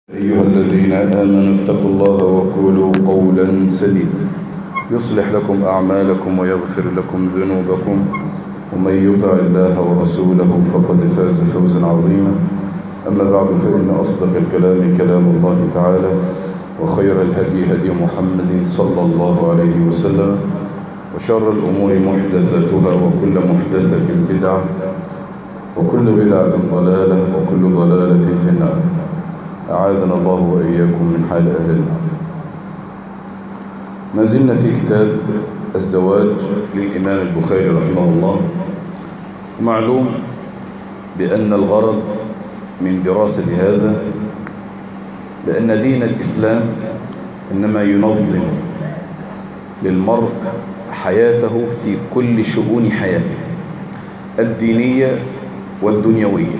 أيها الذين آمنوا اتقوا الله وقولوا قولا سديدا يصلح لكم أعمالكم ويغفر لكم ذنوبكم ومن يطع الله ورسوله فقد فاز فوزا عظيما أما بعد فإن أصدق الكلام كلام الله تعالى وخير الهدي هدي محمد صلى الله عليه وسلم وشر الأمور محدثاتها وكل محدثة بدعة وكل بدعة ضلالة وكل ضلالة في النار أعاذنا الله وإياكم من حال أهل النار ما زلنا في كتاب الزواج للإمام البخاري رحمه الله ومعلوم بأن الغرض من دراسة هذا لأن دين الإسلام إنما ينظم للمرء حياته في كل شؤون حياته الدينية والدنيوية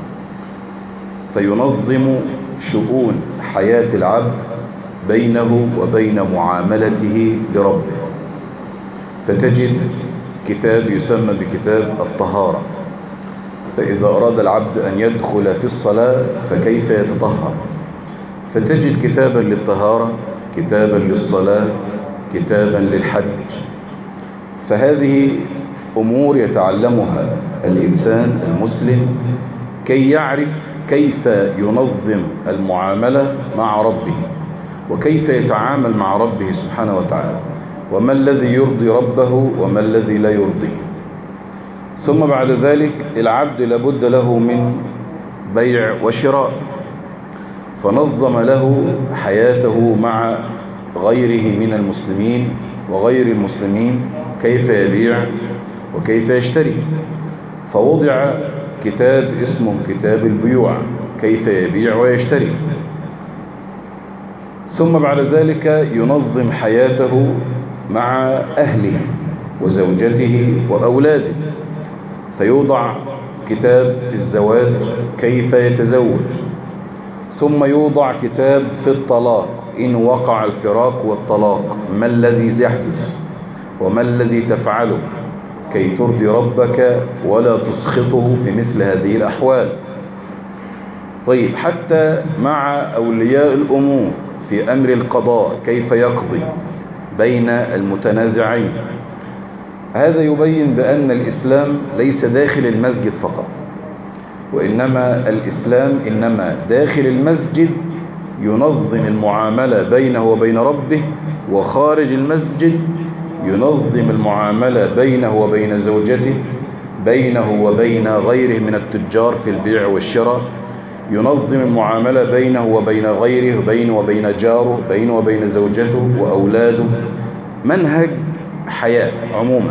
فينظم شؤون حياة العبد بينه وبين معاملته لربه فتجد كتاب يسمى بكتاب الطهارة فإذا أراد العبد أن يدخل في الصلاة فكيف يتطهر فتجد كتابا للطهارة كتابا للصلاة كتابا للحج فهذه أمور يتعلمها الإنسان المسلم كي يعرف كيف ينظم المعاملة مع ربه وكيف يتعامل مع ربه سبحانه وتعالى وما الذي يرضي ربه وما الذي لا يرضيه ثم بعد ذلك العبد لابد له من بيع وشراء فنظم له حياته مع غيره من المسلمين وغير المسلمين كيف يبيع وكيف يشتري فوضع كتاب اسمه كتاب البيوع كيف يبيع ويشتري ثم بعد ذلك ينظم حياته مع أهله وزوجته وأولاده فيوضع كتاب في الزواج كيف يتزوج ثم يوضع كتاب في الطلاق إن وقع الفراق والطلاق ما الذي يحدث وما الذي تفعله كي ترضي ربك ولا تسخطه في مثل هذه الأحوال طيب حتى مع أولياء الأمور في أمر القضاء كيف يقضي بين المتنازعين هذا يبين بأن الإسلام ليس داخل المسجد فقط وإنما الإسلام إنما داخل المسجد ينظم المعاملة بينه وبين ربه وخارج المسجد ينظم المعاملة بينه وبين زوجته بينه وبين غيره من التجار في البيع والشراء ينظم المعاملة بينه وبين غيره بينه وبين جاره بينه وبين زوجته وأولاده منهج حياة عموما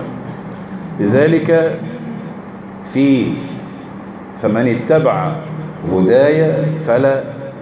لذلك في فمن اتبع هدايا فلا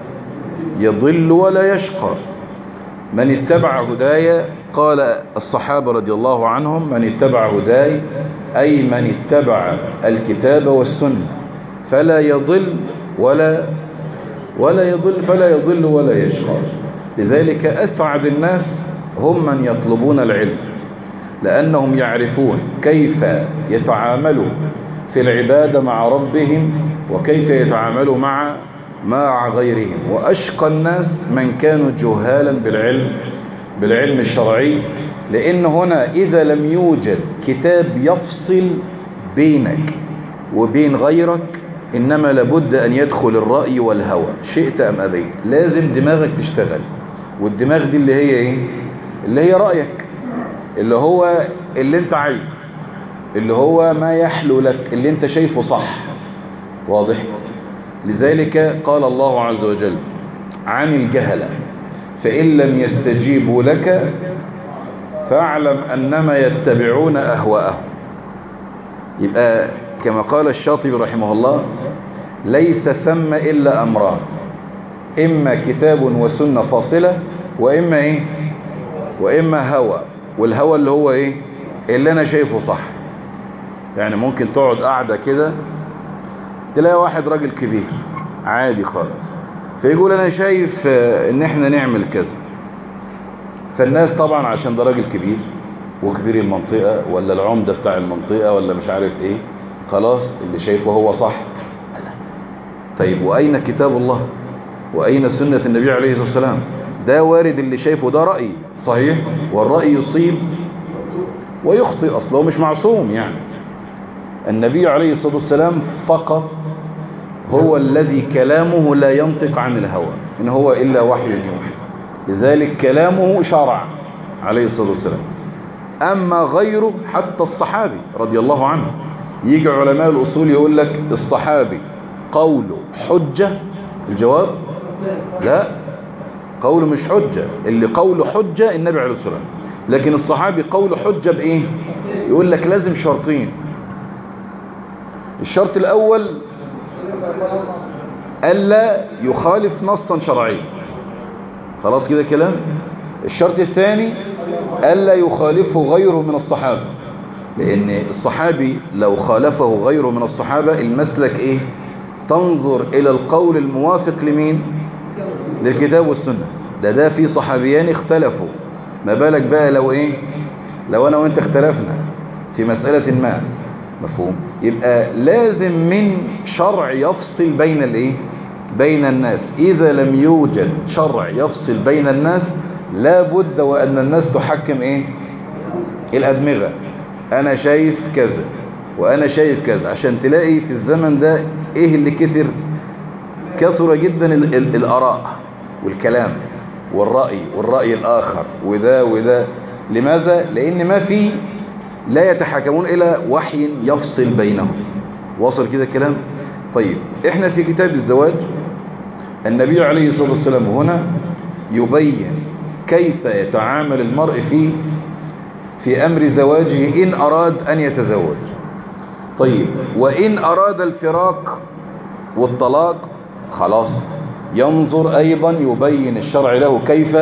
يضل ولا يشقى من اتبع هدايا قال الصحابة رضي الله عنهم من اتبع هداي أي من اتبع الكتاب والسنة فلا يضل ولا ولا يضل فلا يضل ولا يشقى لذلك أسعد الناس هم من يطلبون العلم لأنهم يعرفون كيف يتعاملوا في العبادة مع ربهم وكيف يتعاملوا مع مع غيرهم وأشقى الناس من كانوا جهالا بالعلم بالعلم الشرعي لأن هنا إذا لم يوجد كتاب يفصل بينك وبين غيرك إنما لابد أن يدخل الرأي والهوى شئت أم أبيت لازم دماغك تشتغل والدماغ دي اللي هي إيه اللي هي رأيك اللي هو اللي انت عايزه اللي هو ما يحلو لك اللي انت شايفه صح واضح لذلك قال الله عز وجل عن الجهلة فإن لم يستجيبوا لك فاعلم أنما يتبعون أهواءهم يبقى كما قال الشاطبي رحمه الله ليس ثم إلا أمران إما كتاب وسنة فاصلة وإما إيه وإما هوى والهوى اللي هو إيه اللي أنا شايفه صح يعني ممكن تقعد قاعدة كده تلاقي واحد راجل كبير عادي خالص فيقول أنا شايف إن إحنا نعمل كذا فالناس طبعا عشان ده راجل كبير وكبير المنطقة ولا العمدة بتاع المنطقة ولا مش عارف إيه خلاص اللي شايفه هو صح طيب وأين كتاب الله وأين سنة النبي عليه الصلاة والسلام ده وارد اللي شايفه ده رأي صحيح والرأي يصيب ويخطئ أصله مش معصوم يعني النبي عليه الصلاة والسلام فقط هو الذي كلامه لا ينطق عن الهوى إن هو إلا وحي يوحى لذلك كلامه شرع عليه الصلاة والسلام أما غيره حتى الصحابي رضي الله عنه يجي علماء الأصول يقول لك الصحابي قوله حجة الجواب لا قوله مش حجة اللي قوله حجة النبي عليه الصلاة والسلام لكن الصحابي قوله حجة بإيه يقول لك لازم شرطين الشرط الأول ألا يخالف نصا شرعيا خلاص كده كلام الشرط الثاني ألا يخالفه غيره من الصحابة لأن الصحابي لو خالفه غيره من الصحابة المسلك إيه تنظر إلى القول الموافق لمين للكتاب والسنة ده ده في صحابيان اختلفوا ما بالك بقى لو إيه لو أنا وإنت اختلفنا في مسألة ما مفهوم يبقى لازم من شرع يفصل بين الايه بين الناس اذا لم يوجد شرع يفصل بين الناس لا بد وان الناس تحكم ايه الادمغه انا شايف كذا وانا شايف كذا عشان تلاقي في الزمن ده ايه اللي كثر كثر جدا ال ال الاراء والكلام والراي والراي الاخر وده وده لماذا لان ما في لا يتحكمون إلى وحي يفصل بينهم وصل كده كلام طيب احنا في كتاب الزواج النبي عليه الصلاة والسلام هنا يبين كيف يتعامل المرء في في أمر زواجه إن أراد أن يتزوج طيب وإن أراد الفراق والطلاق خلاص ينظر أيضا يبين الشرع له كيف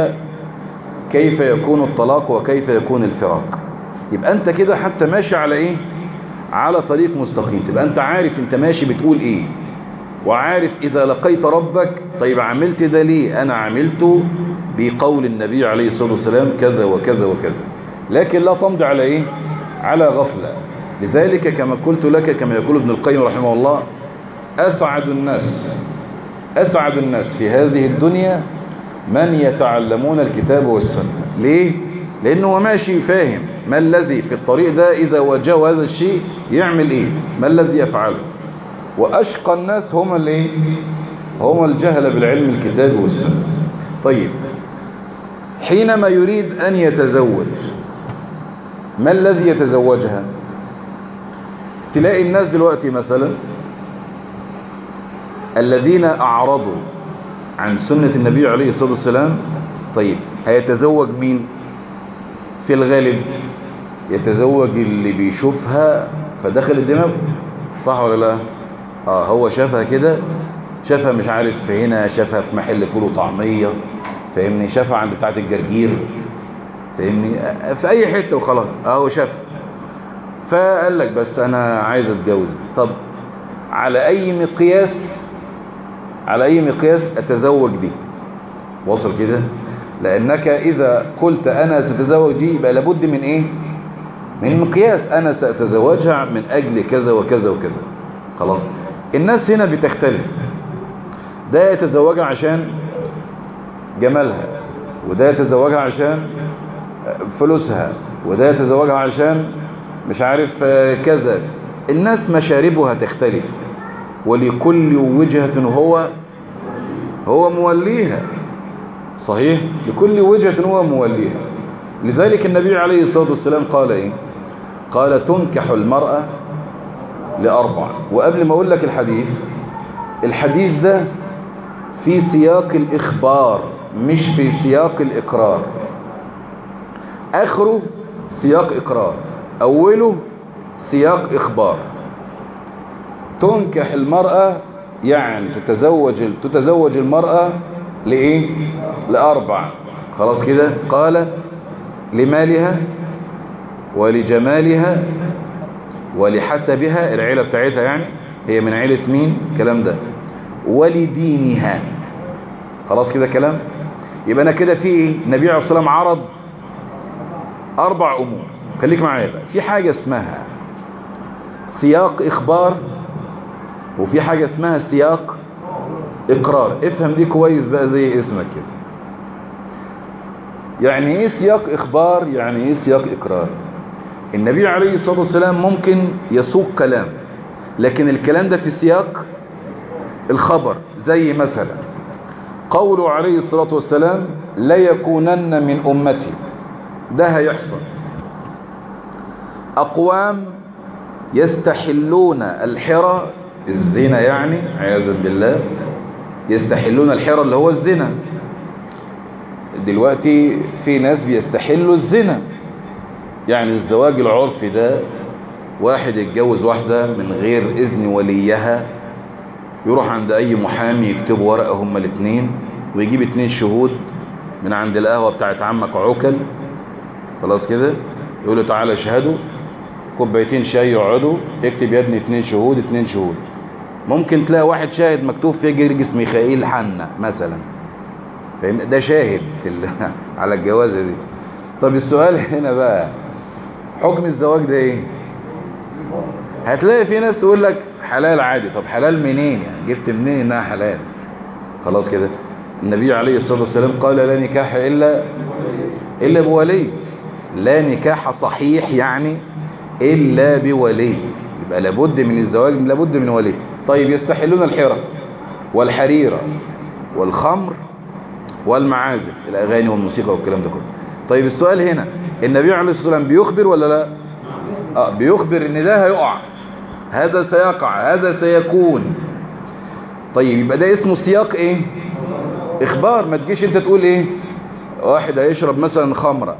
كيف يكون الطلاق وكيف يكون الفراق يبقى انت كده حتى ماشي على ايه على طريق مستقيم تبقى انت عارف انت ماشي بتقول ايه وعارف اذا لقيت ربك طيب عملت ده ليه انا عملته بقول النبي عليه الصلاة والسلام كذا وكذا وكذا لكن لا تمضي على ايه على غفلة لذلك كما قلت لك كما يقول ابن القيم رحمه الله اسعد الناس اسعد الناس في هذه الدنيا من يتعلمون الكتاب والسنة ليه لانه هو ماشي فاهم ما الذي في الطريق ده إذا واجهوا هذا الشيء يعمل إيه ما الذي يفعله وأشقى الناس هم اللي هم الجهل بالعلم الكتاب والسنة طيب حينما يريد أن يتزوج ما الذي يتزوجها تلاقي الناس دلوقتي مثلا الذين أعرضوا عن سنة النبي عليه الصلاة والسلام طيب هيتزوج مين في الغالب يتزوج اللي بيشوفها فدخل الدماغ صح ولا لا اه هو شافها كده شافها مش عارف هنا شافها في محل فول وطعميه فاهمني شافها عند بتاعه الجرجير فاهمني في اي حته وخلاص اهو شافها فقال لك بس انا عايز اتجوز طب على اي مقياس على اي مقياس اتزوج دي وصل كده لانك اذا قلت انا ساتزوج دي يبقى لابد من ايه من مقياس انا ساتزوجها من اجل كذا وكذا وكذا خلاص الناس هنا بتختلف ده يتزوجها عشان جمالها وده يتزوجها عشان فلوسها وده يتزوجها عشان مش عارف كذا الناس مشاربها تختلف ولكل وجهة هو هو موليها صحيح لكل وجهة هو موليها لذلك النبي عليه الصلاة والسلام قال ايه قال تنكح المرأة لأربع وقبل ما اقول لك الحديث الحديث ده في سياق الإخبار مش في سياق الإقرار آخره سياق إقرار أوله سياق إخبار تنكح المرأة يعني تتزوج تتزوج المرأة لإيه لأربع خلاص كده قال لمالها ولجمالها ولحسبها العيلة بتاعتها يعني هي من عيلة مين الكلام ده ولدينها خلاص كده كلام يبقى انا كده في ايه النبي عليه الصلاه والسلام عرض اربع امور خليك معايا بقى في حاجه اسمها سياق اخبار وفي حاجه اسمها سياق إقرار افهم دي كويس بقى زي اسمك كده يعني ايه سياق إخبار يعني ايه سياق إقرار النبي عليه الصلاة والسلام ممكن يسوق كلام لكن الكلام ده في سياق الخبر زي مثلا قوله عليه الصلاة والسلام لا يكونن من أمتي ده هيحصل أقوام يستحلون الحرى الزنا يعني عياذا بالله يستحلون الحرى اللي هو الزنا دلوقتي في ناس بيستحلوا الزنا يعني الزواج العرفي ده واحد يتجوز واحدة من غير إذن وليها يروح عند أي محامي يكتبوا ورقة هما الاتنين ويجيب اتنين شهود من عند القهوة بتاعت عمك عوكل خلاص كده يقول له تعالى اشهدوا كوبايتين شاي يقعدوا اكتب يا ابني اتنين شهود اتنين شهود ممكن تلاقي واحد شاهد مكتوب فيه جرجس ميخائيل حنا مثلا فاهم ده شاهد في ال... على الجوازه دي طب السؤال هنا بقى حكم الزواج ده ايه هتلاقي في ناس تقول لك حلال عادي طب حلال منين يعني جبت منين انها حلال خلاص كده النبي عليه الصلاه والسلام قال لا نكاح الا الا بولي لا نكاح صحيح يعني الا بولي يبقى لابد من الزواج لابد من ولي طيب يستحلون الحرى والحريره والخمر والمعازف الاغاني والموسيقى والكلام ده كله طيب السؤال هنا النبي عليه الصلاه والسلام بيخبر ولا لا اه بيخبر ان ده هيقع هذا سيقع هذا سيكون طيب يبقى ده اسمه سياق ايه اخبار ما تجيش انت تقول ايه واحد هيشرب مثلا خمره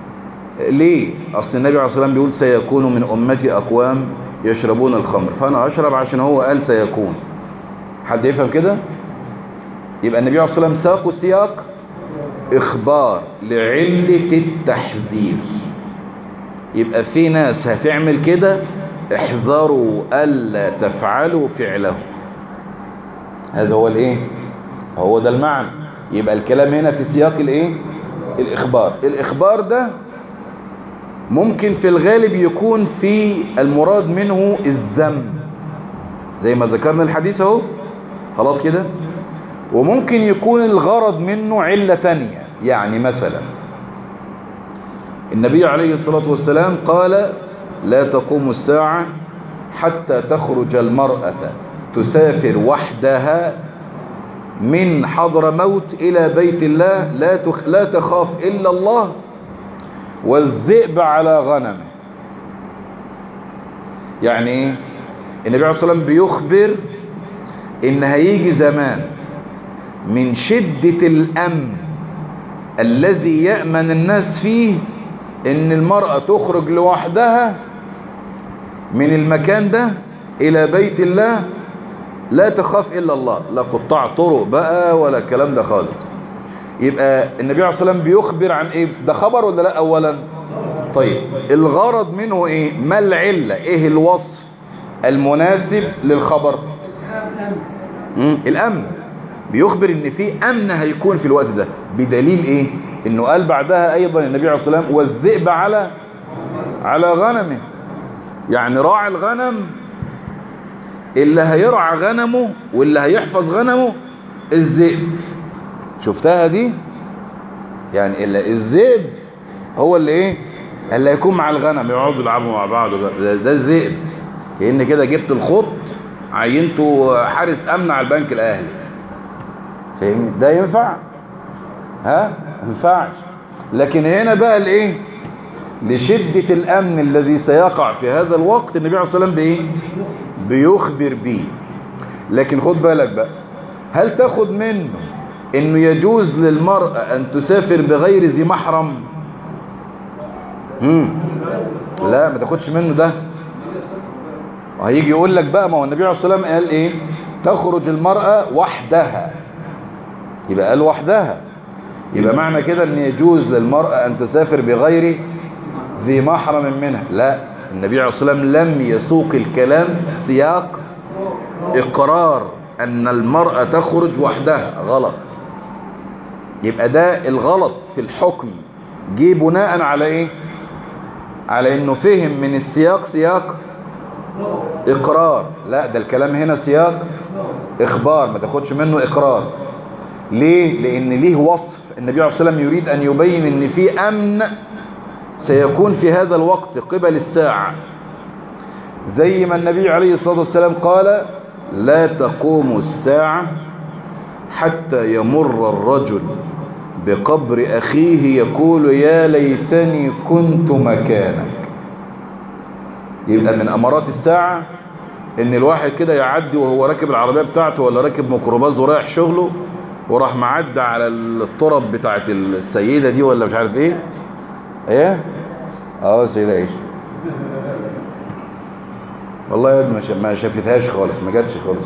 ليه اصل النبي عليه الصلاه والسلام بيقول سيكون من امتي اقوام يشربون الخمر فانا اشرب عشان هو قال سيكون حد يفهم كده يبقى النبي عليه الصلاه والسلام ساقوا سياق اخبار لعله التحذير يبقى في ناس هتعمل كده احذروا الا تفعلوا فعله هذا هو الايه هو ده المعنى يبقى الكلام هنا في سياق الايه الاخبار الاخبار ده ممكن في الغالب يكون في المراد منه الذم زي ما ذكرنا الحديث اهو خلاص كده وممكن يكون الغرض منه علة تانية يعني مثلا النبي عليه الصلاة والسلام قال لا تقوم الساعة حتى تخرج المرأة تسافر وحدها من حضر موت إلى بيت الله لا, تخ لا تخاف إلا الله والذئب على غنمه يعني ايه النبي عليه الصلاة والسلام بيخبر ان هيجي زمان من شدة الامن الذي يأمن الناس فيه ان المرأة تخرج لوحدها من المكان ده الى بيت الله لا تخاف الا الله لا قطاع طرق بقى ولا الكلام ده خالص يبقى النبي عليه الصلاة والسلام بيخبر عن ايه ده خبر ولا لا اولا طيب الغرض منه ايه ما العلة ايه الوصف المناسب للخبر مم. الامن بيخبر ان في امن هيكون في الوقت ده بدليل ايه انه قال بعدها ايضا النبي عليه الصلاة والسلام والذئب على على غنمه يعني راعي الغنم اللي هيرعى غنمه واللي هيحفظ غنمه الذئب شفتها دي يعني إلا الذئب هو اللي ايه اللي هيكون مع الغنم يقعدوا يلعبوا مع بعض ده, ده الذئب كأن كده جبت الخط عينته حارس امن على البنك الاهلي فاهمني ده ينفع ها ما ينفعش لكن هنا بقى الايه لشدة الامن الذي سيقع في هذا الوقت النبي عليه الصلاة والسلام بايه بيخبر بيه لكن خد بالك بقى هل تاخد منه انه يجوز للمرأة ان تسافر بغير ذي محرم مم. لا ما تاخدش منه ده هيجي يقول لك بقى ما هو النبي عليه الصلاة والسلام قال ايه تخرج المرأة وحدها يبقى قال وحدها يبقى معنى كده ان يجوز للمرأة ان تسافر بغير ذي محرم منها لا النبي عليه الصلاة والسلام لم يسوق الكلام سياق اقرار ان المرأة تخرج وحدها غلط يبقى ده الغلط في الحكم جه بناء على ايه على انه فهم من السياق سياق اقرار لا ده الكلام هنا سياق اخبار ما تاخدش منه اقرار ليه لان ليه وصف النبي عليه الصلاة والسلام يريد ان يبين ان في امن سيكون في هذا الوقت قبل الساعة زي ما النبي عليه الصلاة والسلام قال لا تقوم الساعة حتى يمر الرجل بقبر أخيه يقول يا ليتني كنت مكانك يبقى من أمارات الساعة إن الواحد كده يعدي وهو راكب العربية بتاعته ولا راكب ميكروباص ورايح شغله وراح معدى على الطرب بتاعت السيدة دي ولا مش عارف ايه ايه اه السيدة ايش والله يا ابني ما شافتهاش خالص ما جاتش خالص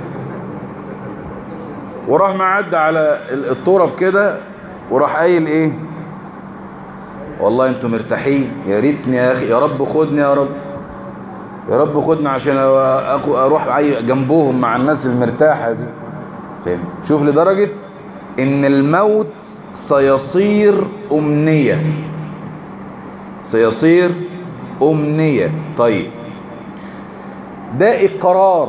وراح معدى على الطرب كده وراح قايل ايه والله انتم مرتاحين يا ريتني يا اخي يا رب خدني يا رب يا رب خدني عشان أخو اروح جنبهم مع الناس المرتاحة دي فهم شوف لدرجة ان الموت سيصير امنية سيصير امنية طيب ده اقرار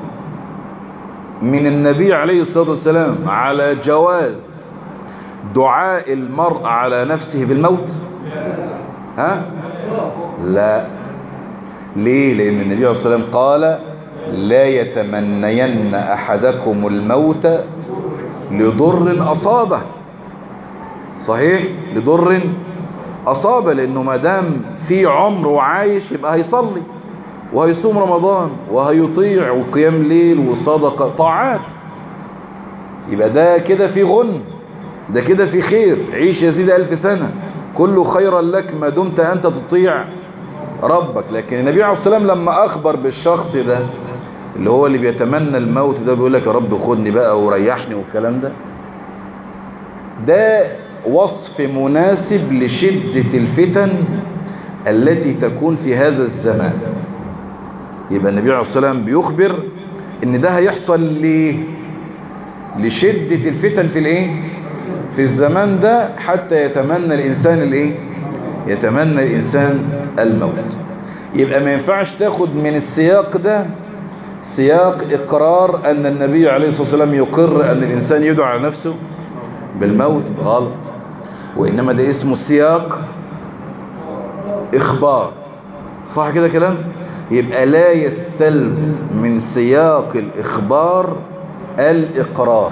من النبي عليه الصلاة والسلام على جواز دعاء المرء على نفسه بالموت ها لا ليه لان النبي عليه الصلاة والسلام قال لا يتمنين احدكم الموت لضر اصابه صحيح لضر اصابه لانه ما دام في عمر وعايش يبقى هيصلي وهيصوم رمضان وهيطيع وقيام ليل وصدقة طاعات يبقى ده كده في غن ده كده في خير عيش يا سيدي ألف سنة كله خيرا لك ما دمت أنت تطيع ربك لكن النبي عليه الصلاة والسلام لما أخبر بالشخص ده اللي هو اللي بيتمنى الموت ده بيقول لك يا رب خدني بقى وريحني والكلام ده ده وصف مناسب لشدة الفتن التي تكون في هذا الزمان يبقى النبي عليه الصلاة والسلام بيخبر ان ده هيحصل ليه لشدة الفتن في الايه في الزمان ده حتى يتمنى الانسان الايه يتمنى الانسان الموت يبقى ما ينفعش تاخد من السياق ده سياق اقرار ان النبي عليه الصلاة والسلام يقر ان الانسان يدعو على نفسه بالموت غلط وانما ده اسمه سياق اخبار صح كده كلام يبقى لا يستلزم من سياق الإخبار الإقرار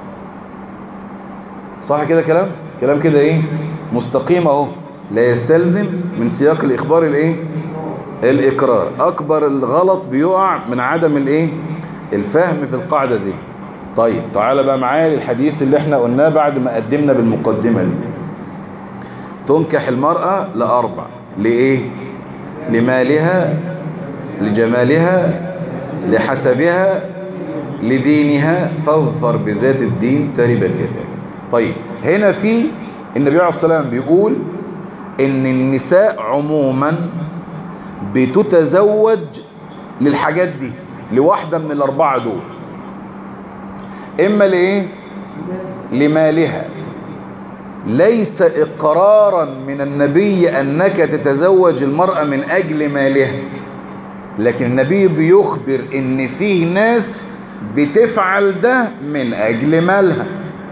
صح كده كلام كلام كده ايه مستقيم اهو لا يستلزم من سياق الإخبار الايه الإقرار أكبر الغلط بيقع من عدم الايه الفهم في القاعدة دي طيب تعالى بقى معايا للحديث اللي احنا قلناه بعد ما قدمنا بالمقدمة دي تنكح المرأة لأربع لإيه لمالها لجمالها لحسبها لدينها فاظفر بذات الدين تربت يداك طيب هنا في النبي عليه الصلاة والسلام بيقول ان النساء عموما بتتزوج للحاجات دي لواحدة من الاربعة دول اما لايه لمالها ليس اقرارا من النبي انك تتزوج المرأة من اجل مالها لكن النبي بيخبر ان فيه ناس بتفعل ده من اجل مالها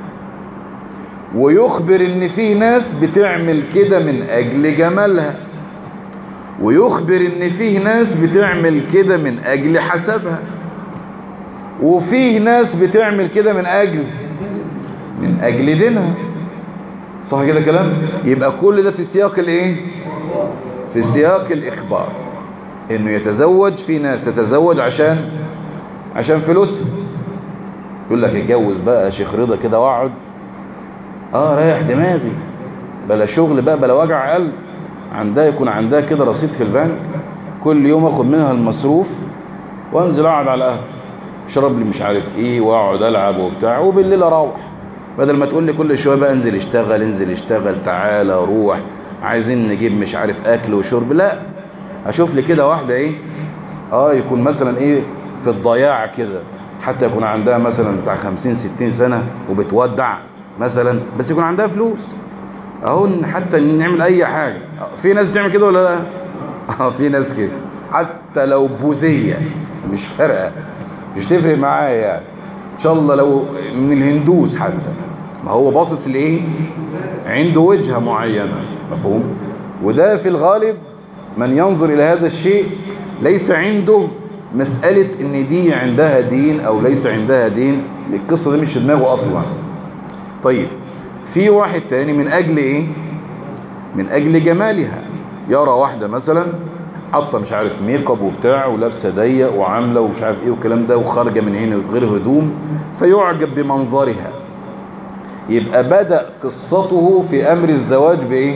ويخبر ان فيه ناس بتعمل كده من اجل جمالها ويخبر ان فيه ناس بتعمل كده من اجل حسبها وفيه ناس بتعمل كده من اجل من اجل دينها صح كده كلام يبقى كل ده في سياق الايه في سياق الاخبار انه يتزوج في ناس تتزوج عشان عشان فلوس يقول لك اتجوز بقى شيخ رضا كده واقعد اه رايح دماغي بلا شغل بقى بلا وجع قلب عندها يكون عندها كده رصيد في البنك كل يوم اخد منها المصروف وانزل اقعد على القهوه اشرب لي مش عارف ايه واقعد العب وبتاع وبالليل اروح بدل ما تقول لي كل شويه بقى انزل اشتغل انزل اشتغل تعالى روح عايزين نجيب مش عارف اكل وشرب لا اشوف لي كده واحده ايه اه يكون مثلا ايه في الضياع كده حتى يكون عندها مثلا بتاع 50 60 سنه وبتودع مثلا بس يكون عندها فلوس اهو حتى نعمل اي حاجه في ناس بتعمل كده ولا لا اه في ناس كده حتى لو بوذيه مش فارقه مش تفرق معايا يعني ان شاء الله لو من الهندوس حتى ما هو باصص لايه عنده وجهة معينة مفهوم وده في الغالب من ينظر الى هذا الشيء ليس عنده مسألة ان دي عندها دين او ليس عندها دين القصة دي مش في دماغه اصلا طيب في واحد تاني من اجل ايه من اجل جمالها يرى واحدة مثلا حاطه مش عارف ميك اب وبتاع ولابسه ضيق وعامله ومش عارف ايه والكلام ده وخارجه من هنا غير هدوم فيعجب بمنظرها يبقى بدأ قصته في امر الزواج بايه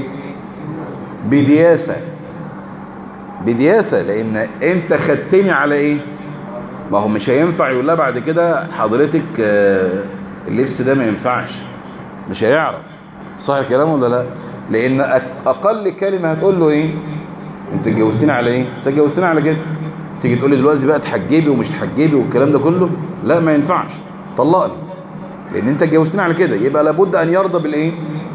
بدياسة بدياسة لان انت خدتني على ايه ما هو مش هينفع يقول لها بعد كده حضرتك آه، اللبس ده ما ينفعش مش هيعرف صح الكلام ولا لا لان أق- اقل كلمة هتقول له ايه انت اتجوزتني على ايه انت اتجوزتني على كده تيجي تقول لي دلوقتي بقى تحجبي ومش تحجبي والكلام ده كله لا ما ينفعش طلقني لان انت اتجوزتني على كده يبقى لابد ان يرضى بالايه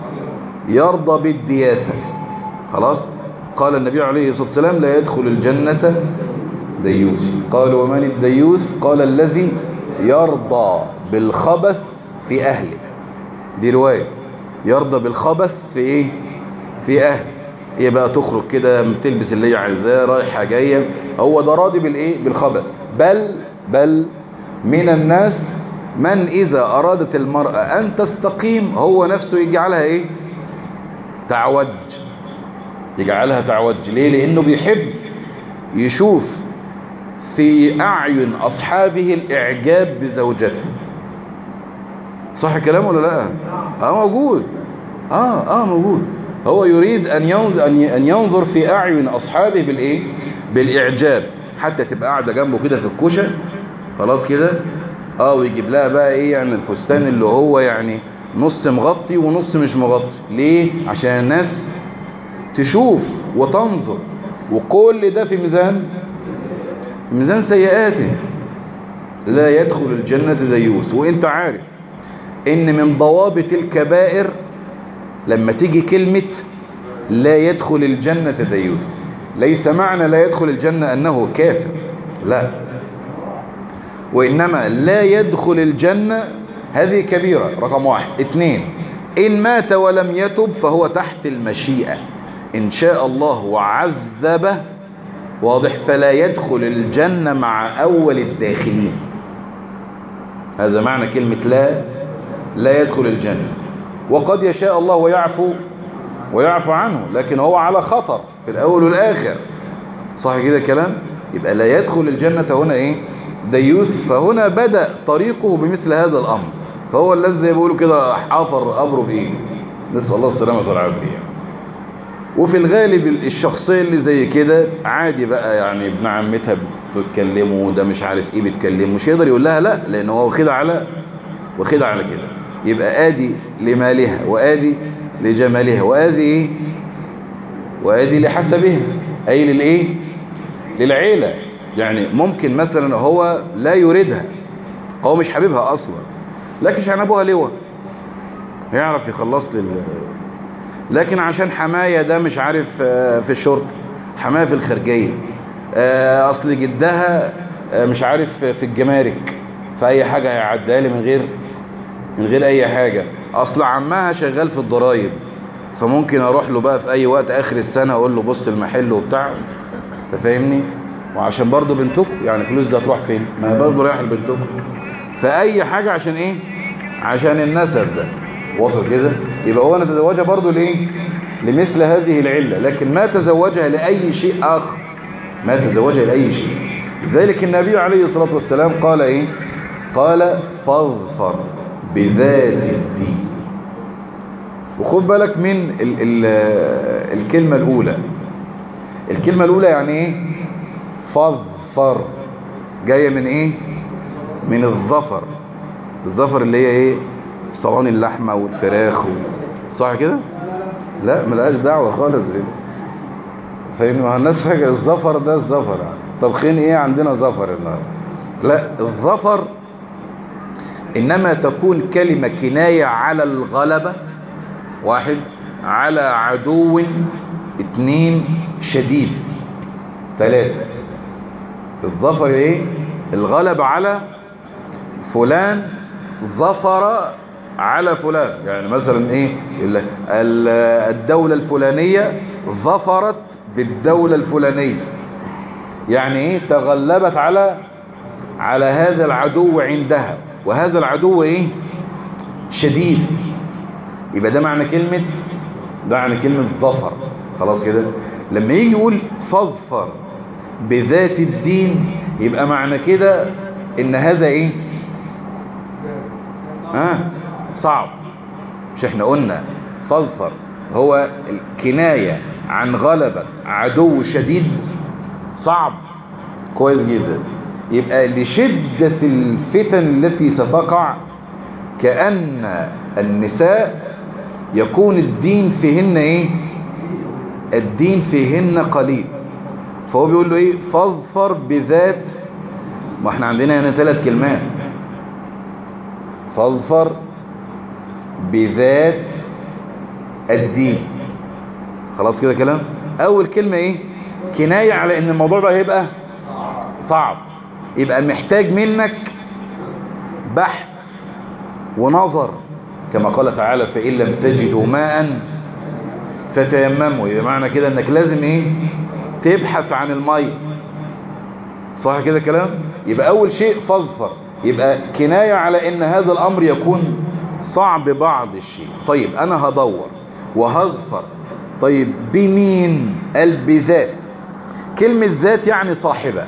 يرضى بالدياثة خلاص قال النبي عليه الصلاة والسلام لا يدخل الجنة ديوس قال ومن الديوس قال الذي يرضى بالخبث في أهله دي رواية يرضى بالخبث في ايه في أهله هي بقى تخرج كده تلبس اللي هي عايزاه رايحة جاية هو ده راضي بالايه بالخبث بل بل من الناس من إذا أرادت المرأة أن تستقيم هو نفسه يجعلها إيه تعوج يجعلها تعوج ليه لأنه بيحب يشوف في أعين أصحابه الإعجاب بزوجته صح الكلام ولا لا اه موجود اه اه موجود هو يريد أن ينظر, أن ينظر في أعين أصحابه بالإيه بالإعجاب حتى تبقى قاعدة جنبه كده في الكوشة خلاص كده اه ويجيب لها بقى ايه يعني الفستان اللي هو يعني نص مغطي ونص مش مغطي ليه عشان الناس تشوف وتنظر وكل ده في ميزان ميزان سيئاته لا يدخل الجنة ديوس وانت عارف ان من ضوابط الكبائر لما تيجي كلمة لا يدخل الجنة ديوس ليس معنى لا يدخل الجنة انه كافر لا وإنما لا يدخل الجنة هذه كبيرة رقم واحد اثنين إن مات ولم يتب فهو تحت المشيئة إن شاء الله وعذبه واضح فلا يدخل الجنة مع أول الداخلين هذا معنى كلمة لا لا يدخل الجنة وقد يشاء الله ويعفو ويعفو عنه لكن هو على خطر في الأول والآخر صح كده كلام يبقى لا يدخل الجنة هنا إيه ديوس فهنا بدأ طريقه بمثل هذا الأمر فهو الذي زي بيقولوا كده حافر قبره بإيه نسأل الله السلامة والعافية وفي الغالب الشخصية اللي زي كده عادي بقى يعني ابن عمتها بتتكلمه ده مش عارف ايه بتكلمه مش يقدر يقول لها لا لان هو واخدها على واخدها على كده يبقى ادي لمالها وادي لجمالها وادي ايه وادي لحسبها اي للايه للعيله يعني ممكن مثلا هو لا يريدها هو مش حبيبها اصلا لكن عشان ابوها لواء يعرف يخلص لل لكن عشان حماية ده مش عارف في الشرطة حماية في الخارجية اصل جدها مش عارف في الجمارك فاي حاجة هيعديها لي من غير من غير اي حاجة اصل عمها شغال في الضرايب فممكن اروح له بقى في اي وقت اخر السنة اقول له بص المحل وبتاع تفهمني وعشان برضه بنتكم يعني الفلوس دي هتروح فين ما برضه رايح لبنتكم فاي حاجة عشان ايه عشان النسب ده وصل كده يبقى هو نتزوجها برضه ليه لمثل هذه العلة لكن ما تزوجها لأي شيء آخر ما تزوجها لأي شيء ذلك النبي عليه الصلاة والسلام قال ايه قال فاظفر بذات الدين وخد بالك من ال ال الكلمة الأولى الكلمة الأولى يعني ايه فاظفر جاية من ايه من الظفر الظفر اللي هي ايه صواني اللحمة والفراخ و... صح كده لا ملهاش دعوة خالص كده فاهمني ما الناس فاكره الظفر ده الظفر طب خين ايه عندنا ظفر النهارده لا الظفر انما تكون كلمة كناية على الغلبة واحد على عدو اتنين شديد ثلاثة الظفر ايه الغلبة على فلان ظفر على فلان يعني مثلا ايه الدولة الفلانية ظفرت بالدولة الفلانية يعني ايه تغلبت على على هذا العدو عندها وهذا العدو ايه شديد يبقى ده معنى كلمة ده معنى كلمة ظفر خلاص كده لما يجي يقول فاظفر بذات الدين يبقى معنى كده ان هذا ايه ها آه صعب مش احنا قلنا فاظفر هو الكناية عن غلبة عدو شديد صعب كويس جدا يبقى لشدة الفتن التي ستقع كأن النساء يكون الدين فيهن ايه الدين فيهن قليل فهو بيقول له ايه فاظفر بذات ما احنا عندنا هنا ثلاث كلمات فاظفر بذات الدين خلاص كده كلام اول كلمة ايه كناية على ان الموضوع ده هيبقى صعب يبقى محتاج منك بحث ونظر كما قال تعالى فإن لم تجدوا ماء فتيمموا يبقى معنى كده انك لازم ايه تبحث عن المية صح كده كلام يبقى اول شيء فاظفر يبقى كناية على ان هذا الامر يكون صعب بعض الشيء طيب انا هدور وهظفر طيب بمين قال بذات كلمة ذات يعني صاحبة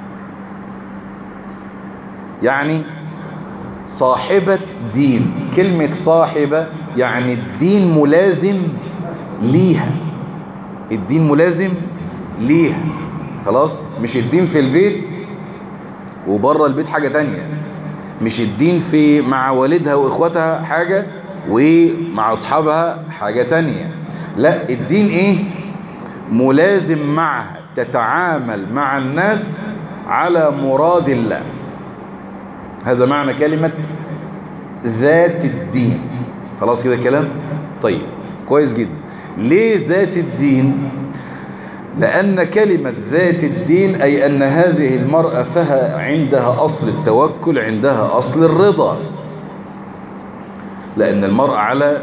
يعني صاحبة دين كلمة صاحبة يعني الدين ملازم ليها الدين ملازم ليها خلاص مش الدين في البيت وبره البيت حاجة تانية مش الدين في مع والدها واخواتها حاجة ومع اصحابها حاجة تانية لا الدين ايه ملازم معها تتعامل مع الناس على مراد الله هذا معنى كلمة ذات الدين خلاص كده كلام طيب كويس جدا ليه ذات الدين لأن كلمة ذات الدين أي أن هذه المرأة فها عندها أصل التوكل عندها أصل الرضا لأن المرأة على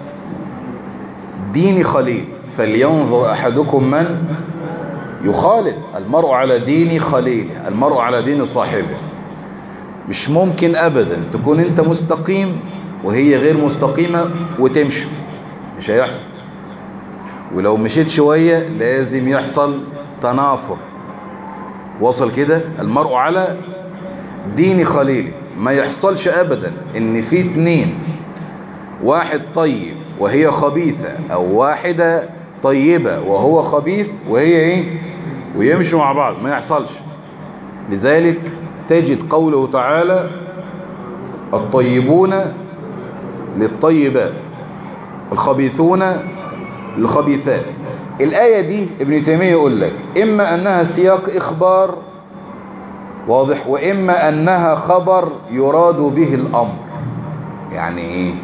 دين خليل فلينظر أحدكم من يخالل المرء على دين خليله المرء على دين صاحبه مش ممكن أبدا تكون أنت مستقيم وهي غير مستقيمة وتمشي مش هيحصل ولو مشيت شوية لازم يحصل تنافر وصل كده المرء على دين خليله ما يحصلش أبدا ان في اتنين واحد طيب وهي خبيثة او واحدة طيبة وهو خبيث وهي ايه ويمشوا مع بعض ما يحصلش لذلك تجد قوله تعالى الطيبون للطيبات الخبيثون للخبيثات الآية دي ابن تيمية يقول لك إما أنها سياق إخبار واضح وإما أنها خبر يراد به الأمر يعني إيه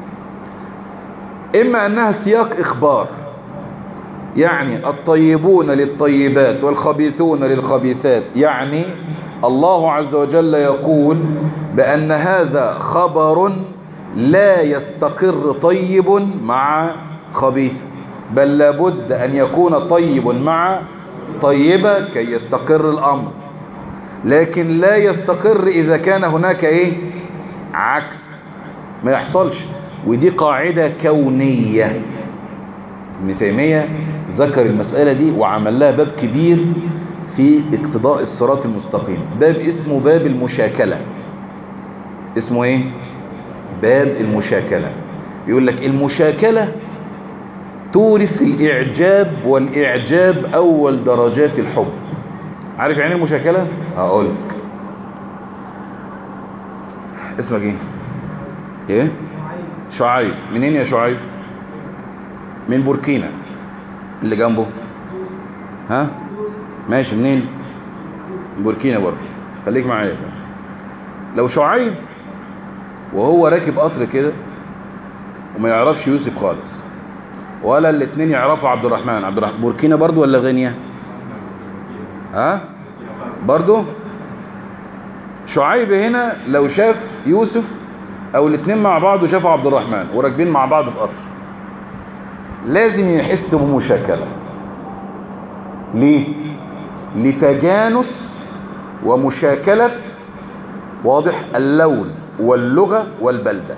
إما أنها سياق إخبار يعني الطيبون للطيبات والخبيثون للخبيثات يعني الله عز وجل يقول بأن هذا خبر لا يستقر طيب مع خبيث بل لابد أن يكون طيب مع طيبة كي يستقر الأمر لكن لا يستقر إذا كان هناك إيه عكس ما يحصلش ودي قاعدة كونية ابن تيمية ذكر المسألة دي وعمل لها باب كبير في اقتضاء الصراط المستقيم باب اسمه باب المشاكلة اسمه ايه باب المشاكلة يقول لك المشاكلة تورث الإعجاب والإعجاب أول درجات الحب عارف يعني المشاكلة؟ هقول لك اسمك ايه؟ ايه؟ شعيب منين يا شعيب؟ من بوركينا اللي جنبه ها؟ ماشي منين؟ من بوركينا برضه خليك معايا لو شعيب وهو راكب قطر كده وما يعرفش يوسف خالص ولا الاثنين يعرفوا عبد الرحمن عبد الرحمن بوركينا برضو ولا غينيا ها برضو شعيب هنا لو شاف يوسف او الاتنين مع بعض وشافوا عبد الرحمن وراكبين مع بعض في قطر لازم يحس بمشاكلة ليه لتجانس ومشاكلة واضح اللون واللغة والبلدة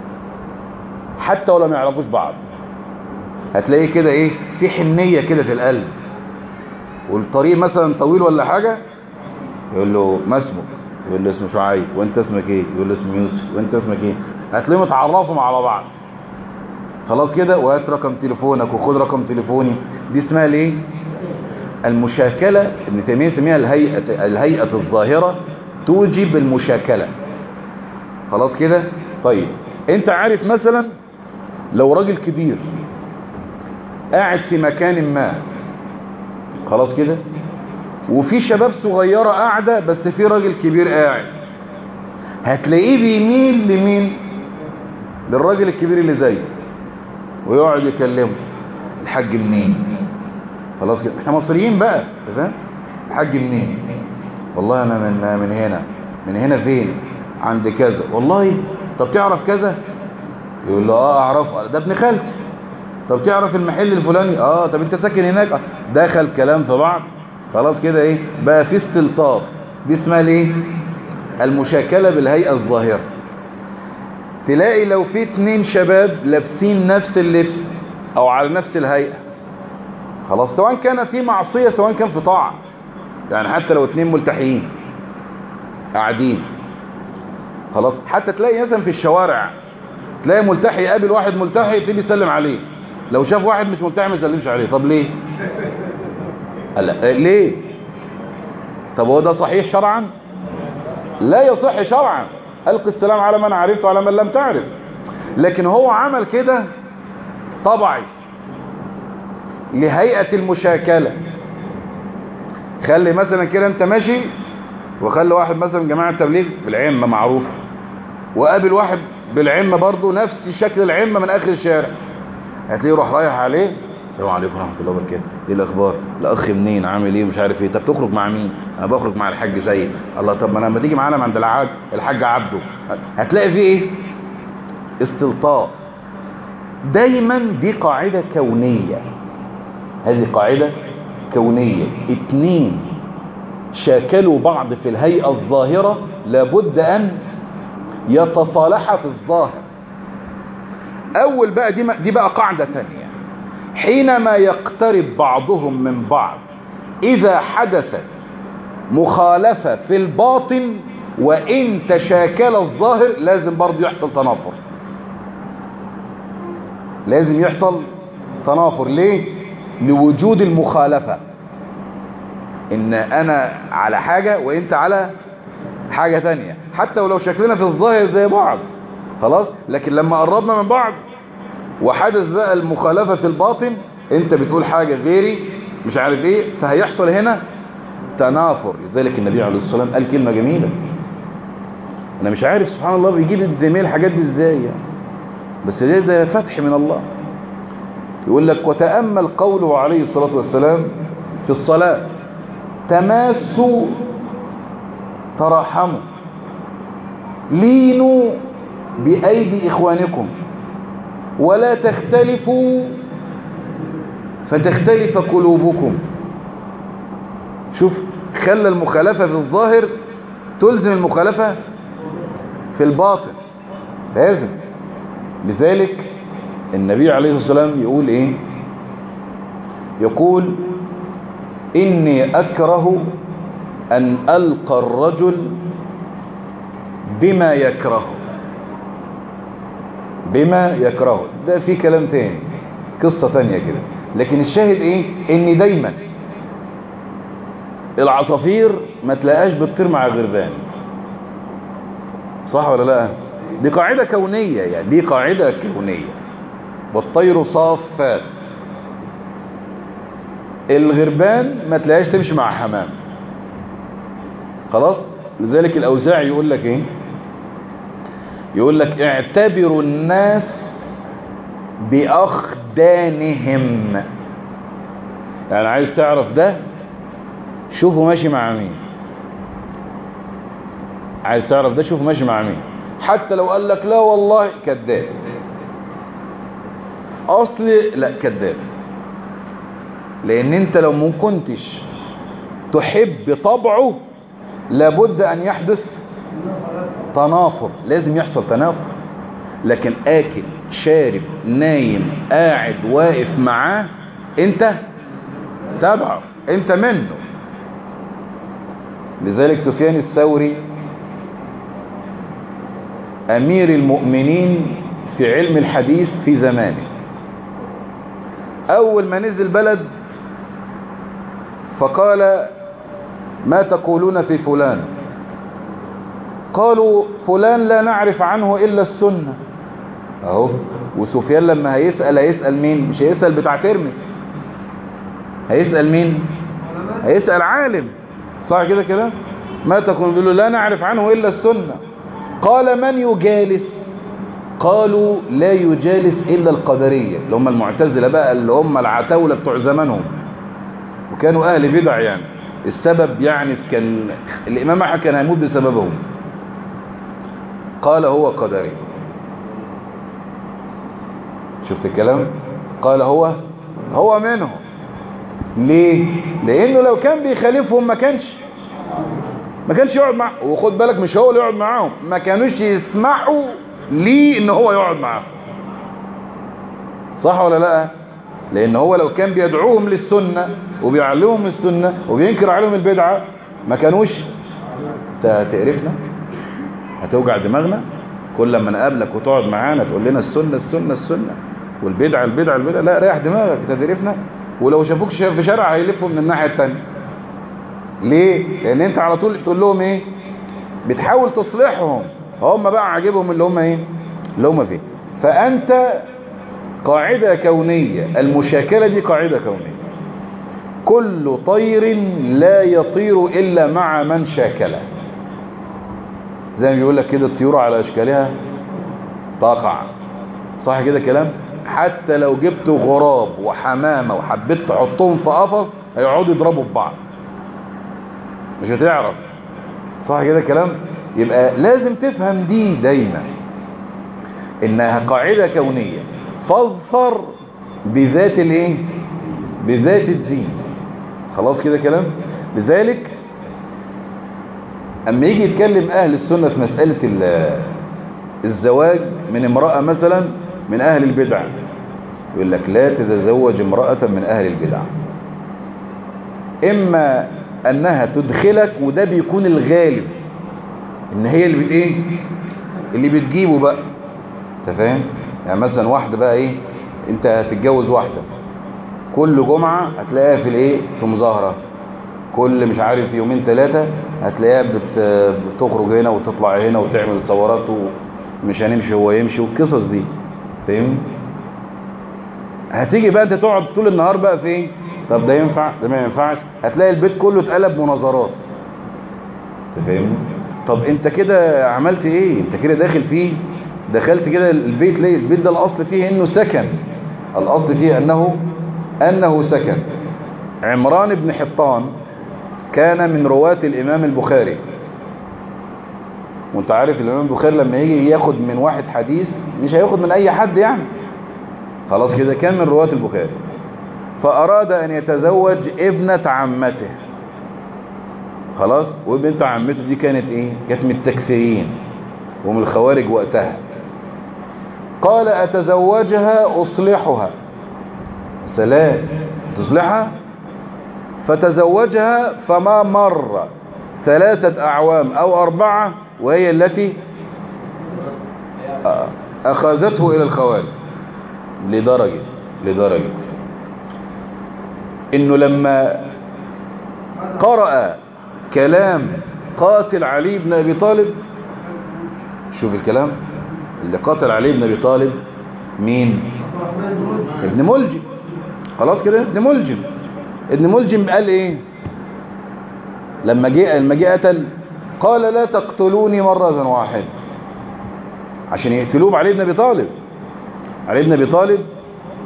حتى ولو ما يعرفوش بعض هتلاقيه كده ايه في حنية كده في القلب والطريق مثلا طويل ولا حاجة يقول له ما اسمك يقول له اسمه شعيب وانت اسمك ايه يقول له اسمه يوسف وانت اسمك ايه هتلاقيهم اتعرفوا على بعض خلاص كده وهات رقم تليفونك وخد رقم تليفوني دي اسمها الايه المشاكلة ابن تيمية يسميها الهيئة الهيئة الظاهرة توجب المشاكلة خلاص كده طيب انت عارف مثلا لو راجل كبير قاعد في مكان ما خلاص كده وفي شباب صغيرة قاعدة بس في راجل كبير قاعد هتلاقيه بيميل لمين للراجل الكبير اللي زيه ويقعد يكلمه الحاج منين خلاص كده احنا مصريين بقى فاهم الحاج منين والله انا من من هنا من هنا فين عند كذا والله طب تعرف كذا يقول له اه اعرفه ده ابن خالتي طب تعرف المحل الفلاني اه طب انت ساكن هناك آه. دخل كلام في بعض خلاص كده ايه بقى في استلطاف دي اسمها الايه المشاكله بالهيئه الظاهره تلاقي لو في اتنين شباب لابسين نفس اللبس او على نفس الهيئه خلاص سواء كان في معصيه سواء كان في طاعه يعني حتى لو اتنين ملتحيين قاعدين خلاص حتى تلاقي مثلا في الشوارع تلاقي ملتحي يقابل واحد ملتحي تلاقيه بيسلم عليه لو شاف واحد مش ملتحي ما يسلمش عليه طب ليه هلا ليه طب هو ده صحيح شرعا لا يصح شرعا ألقي السلام على من عرفت وعلى من لم تعرف لكن هو عمل كده طبعي لهيئة المشاكلة خلي مثلا كده انت ماشي وخلي واحد مثلا جماعة التبليغ بالعمة معروفة وقابل واحد بالعمة برضه نفس شكل العمة من آخر الشارع هتلاقيه يروح رايح عليه السلام عليكم ورحمة الله وبركاته ايه الاخبار الاخ منين عامل ايه مش عارف ايه طب تخرج مع مين انا بخرج مع الحاج سيد الله طب ما لما تيجي معانا عند الحاج الحاج عبده هتلاقي فيه ايه استلطاف دايما دي قاعدة كونية هذه قاعدة كونية اتنين شاكلوا بعض في الهيئة الظاهرة لابد ان يتصالحا في الظاهر اول بقى دي, دي بقى قاعدة تانية حينما يقترب بعضهم من بعض إذا حدثت مخالفة في الباطن وإن تشاكل الظاهر لازم برضو يحصل تنافر لازم يحصل تنافر ليه؟ لوجود المخالفة إن أنا على حاجة وإنت على حاجة تانية حتى ولو شكلنا في الظاهر زي بعض خلاص لكن لما قربنا من بعض وحدث بقى المخالفة في الباطن انت بتقول حاجة غيري مش عارف ايه فهيحصل هنا تنافر لذلك النبي عليه الصلاة والسلام قال كلمة جميلة انا مش عارف سبحان الله بيجيب الزميل الحاجات دي ازاي يعني بس دي زي فتح من الله يقول لك وتأمل قوله عليه الصلاة والسلام في الصلاة تماسوا تراحموا لينوا بأيدي إخوانكم ولا تختلفوا فتختلف قلوبكم شوف خلى المخالفة في الظاهر تلزم المخالفة في الباطن لازم لذلك النبي عليه الصلاة والسلام يقول ايه يقول إني أكره أن ألقى الرجل بما يكرهه بما يكرهه ده في كلام تاني قصة تانية كده لكن الشاهد ايه ان دايما العصافير ما تلاقاش بتطير مع الغربان صح ولا لا دي قاعدة كونية يعني دي قاعدة كونية والطير صافات الغربان ما تلاقاش تمشي مع حمام خلاص لذلك الاوزاعي يقول لك ايه يقول لك اعتبروا الناس بأخدانهم يعني عايز تعرف ده شوفه ماشي مع مين عايز تعرف ده شوف ماشي مع مين حتى لو قال لك لا والله كذاب اصلي لا كذاب لان انت لو ما كنتش تحب طبعه لابد ان يحدث تنافر لازم يحصل تنافر لكن اكل شارب نايم قاعد واقف معاه انت تابعه انت منه لذلك سفيان الثوري امير المؤمنين في علم الحديث في زمانه اول ما نزل بلد فقال ما تقولون في فلان قالوا فلان لا نعرف عنه الا السنه اهو وسفيان لما هيسال هيسال مين مش هيسال بتاع ترمس هيسال مين هيسال عالم صح كده كده ما تكون بيقولوا لا نعرف عنه الا السنه قال من يجالس قالوا لا يجالس الا القدريه اللي هم المعتزله بقى اللي هم العتاوله بتوع زمانهم وكانوا اهل بدع يعني السبب يعني كان الامام احمد كان هيموت بسببهم قال هو قدري شفت الكلام قال هو هو منهم ليه لانه لو كان بيخالفهم ما كانش ما كانش يقعد مع وخد بالك مش هو اللي يقعد معاهم ما كانوش يسمحوا ليه ان هو يقعد معاهم صح ولا لا لان هو لو كان بيدعوهم للسنة وبيعلمهم السنة وبينكر عليهم البدعة ما كانوش تقرفنا هتوجع دماغنا كل ما نقابلك وتقعد معانا تقول لنا السنة السنة السنة والبدعة البدعة البدعة لا ريح دماغك تقرفنا ولو شافوك في شارع هيلفوا من الناحية التانية ليه لان انت على طول تقول لهم ايه بتحاول تصلحهم هم بقى عاجبهم اللي هم ايه اللي هم فيه فانت قاعدة كونية المشاكلة دي قاعدة كونية كل طير لا يطير إلا مع من شاكله زي ما بيقول لك كده الطيور على أشكالها تقع صح كده كلام حتى لو جبت غراب وحمامة وحبيت تحطهم في قفص هيقعدوا يضربوا في بعض مش هتعرف صح كده كلام يبقى لازم تفهم دي دايما انها قاعدة كونية فاظفر بذات الايه بذات الدين خلاص كده كلام لذلك اما يجي يتكلم اهل السنة في مسألة الزواج من امرأة مثلا من اهل البدع يقول لك لا تتزوج امرأة من اهل البدع اما انها تدخلك وده بيكون الغالب ان هي اللي بت ايه اللي بتجيبه بقى انت فاهم يعني مثلا واحده بقى ايه انت هتتجوز واحده كل جمعه هتلاقيها في الايه في مظاهره كل مش عارف يومين ثلاثه هتلاقيها بت بتخرج هنا وتطلع هنا وتعمل ثورات ومش هنمشي هو يمشي والقصص دي فاهمني هتيجي بقى انت تقعد طول النهار بقى فين طب ده ينفع ده ما ينفعش هتلاقي البيت كله اتقلب مناظرات انت فاهمني طب انت كده عملت ايه انت كده داخل فيه دخلت كده البيت ليه البيت ده الاصل فيه انه سكن الاصل فيه انه انه سكن عمران بن حطان كان من رواة الامام البخاري وانت عارف الامام البخاري لما يجي ياخد من واحد حديث مش هياخد من اي حد يعني خلاص كده كان من رواة البخاري فأراد أن يتزوج ابنة عمته خلاص وبنت عمته دي كانت ايه كانت من التكفيرين ومن الخوارج وقتها قال أتزوجها أصلحها سلام تصلحها فتزوجها فما مر ثلاثة أعوام أو أربعة وهي التي أخذته إلى الخوارج لدرجة لدرجة إنه لما قرأ كلام قاتل علي بن أبي طالب شوف الكلام اللي قاتل علي بن أبي طالب مين ابن ملجم خلاص كده ابن ملجم ابن ملجم قال ايه لما جه لما جه قتل قال لا تقتلوني مرة واحدة عشان يقتلوه بعلي بن ابي طالب علي بن ابي طالب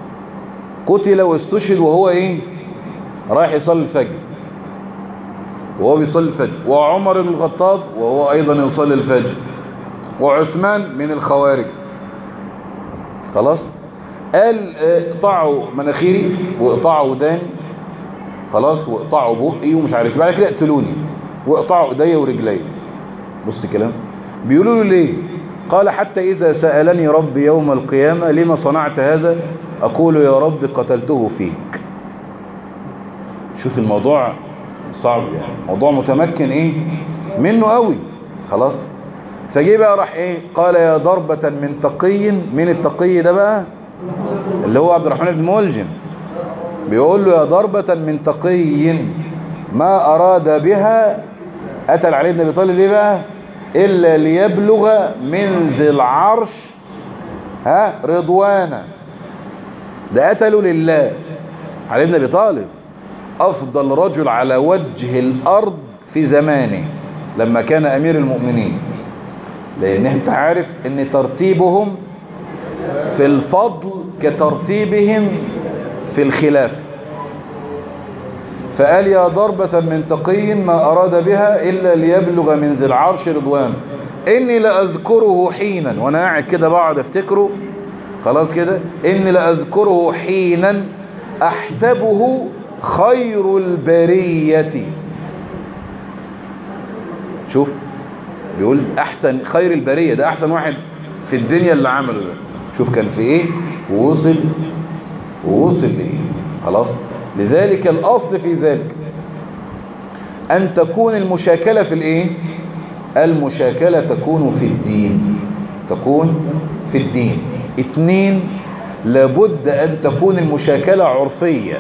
قتل واستشهد وهو ايه رايح يصلي الفجر وهو بيصلي الفجر وعمر بن الخطاب وهو أيضا يصلي الفجر وعثمان من الخوارج خلاص قال اقطعوا مناخيري واقطعوا وداني خلاص واقطعوا بقي ومش عارف بعد كده اقتلوني واقطعوا ايديا ورجلي بص كلام بيقولوا له ليه قال حتى إذا سألني ربي يوم القيامة لما صنعت هذا أقول يا رب قتلته فيك شوف الموضوع صعب يعني موضوع متمكن ايه منه قوي خلاص فجي بقى راح ايه قال يا ضربة من تقي من التقي ده بقى اللي هو عبد الرحمن بن ملجم بيقول له يا ضربة من تقي ما أراد بها قتل علي بن أبي طالب ليه بقى إلا ليبلغ من ذي العرش ها رضوانا ده قتلوا لله علي بن أبي طالب أفضل رجل على وجه الأرض في زمانه لما كان أمير المؤمنين لأن أنت عارف أن ترتيبهم في الفضل كترتيبهم في الخلافة فقال يا ضربة من تقي ما أراد بها إلا ليبلغ من ذي العرش رضوان إني لأذكره حينا وأنا قاعد كده بقعد أفتكره خلاص كده إني لأذكره حينا أحسبه خير البرية شوف بيقول أحسن خير البرية ده أحسن واحد في الدنيا اللي عمله ده شوف كان في إيه ووصل ووصل لإيه خلاص لذلك الأصل في ذلك أن تكون المشاكلة في الإيه المشاكلة تكون في الدين تكون في الدين اتنين لابد أن تكون المشاكلة عرفية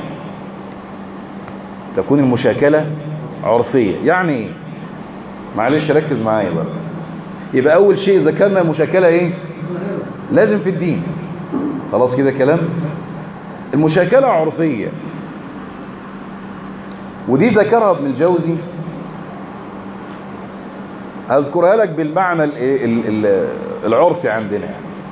تكون المشاكلة عرفية يعني ايه معلش ركز معايا بقى يبقى اول شيء ذكرنا المشاكلة ايه لازم في الدين خلاص كده كلام المشاكلة عرفية ودي ذكرها ابن الجوزي هذكرها لك بالمعنى ال ال ال العرفي عندنا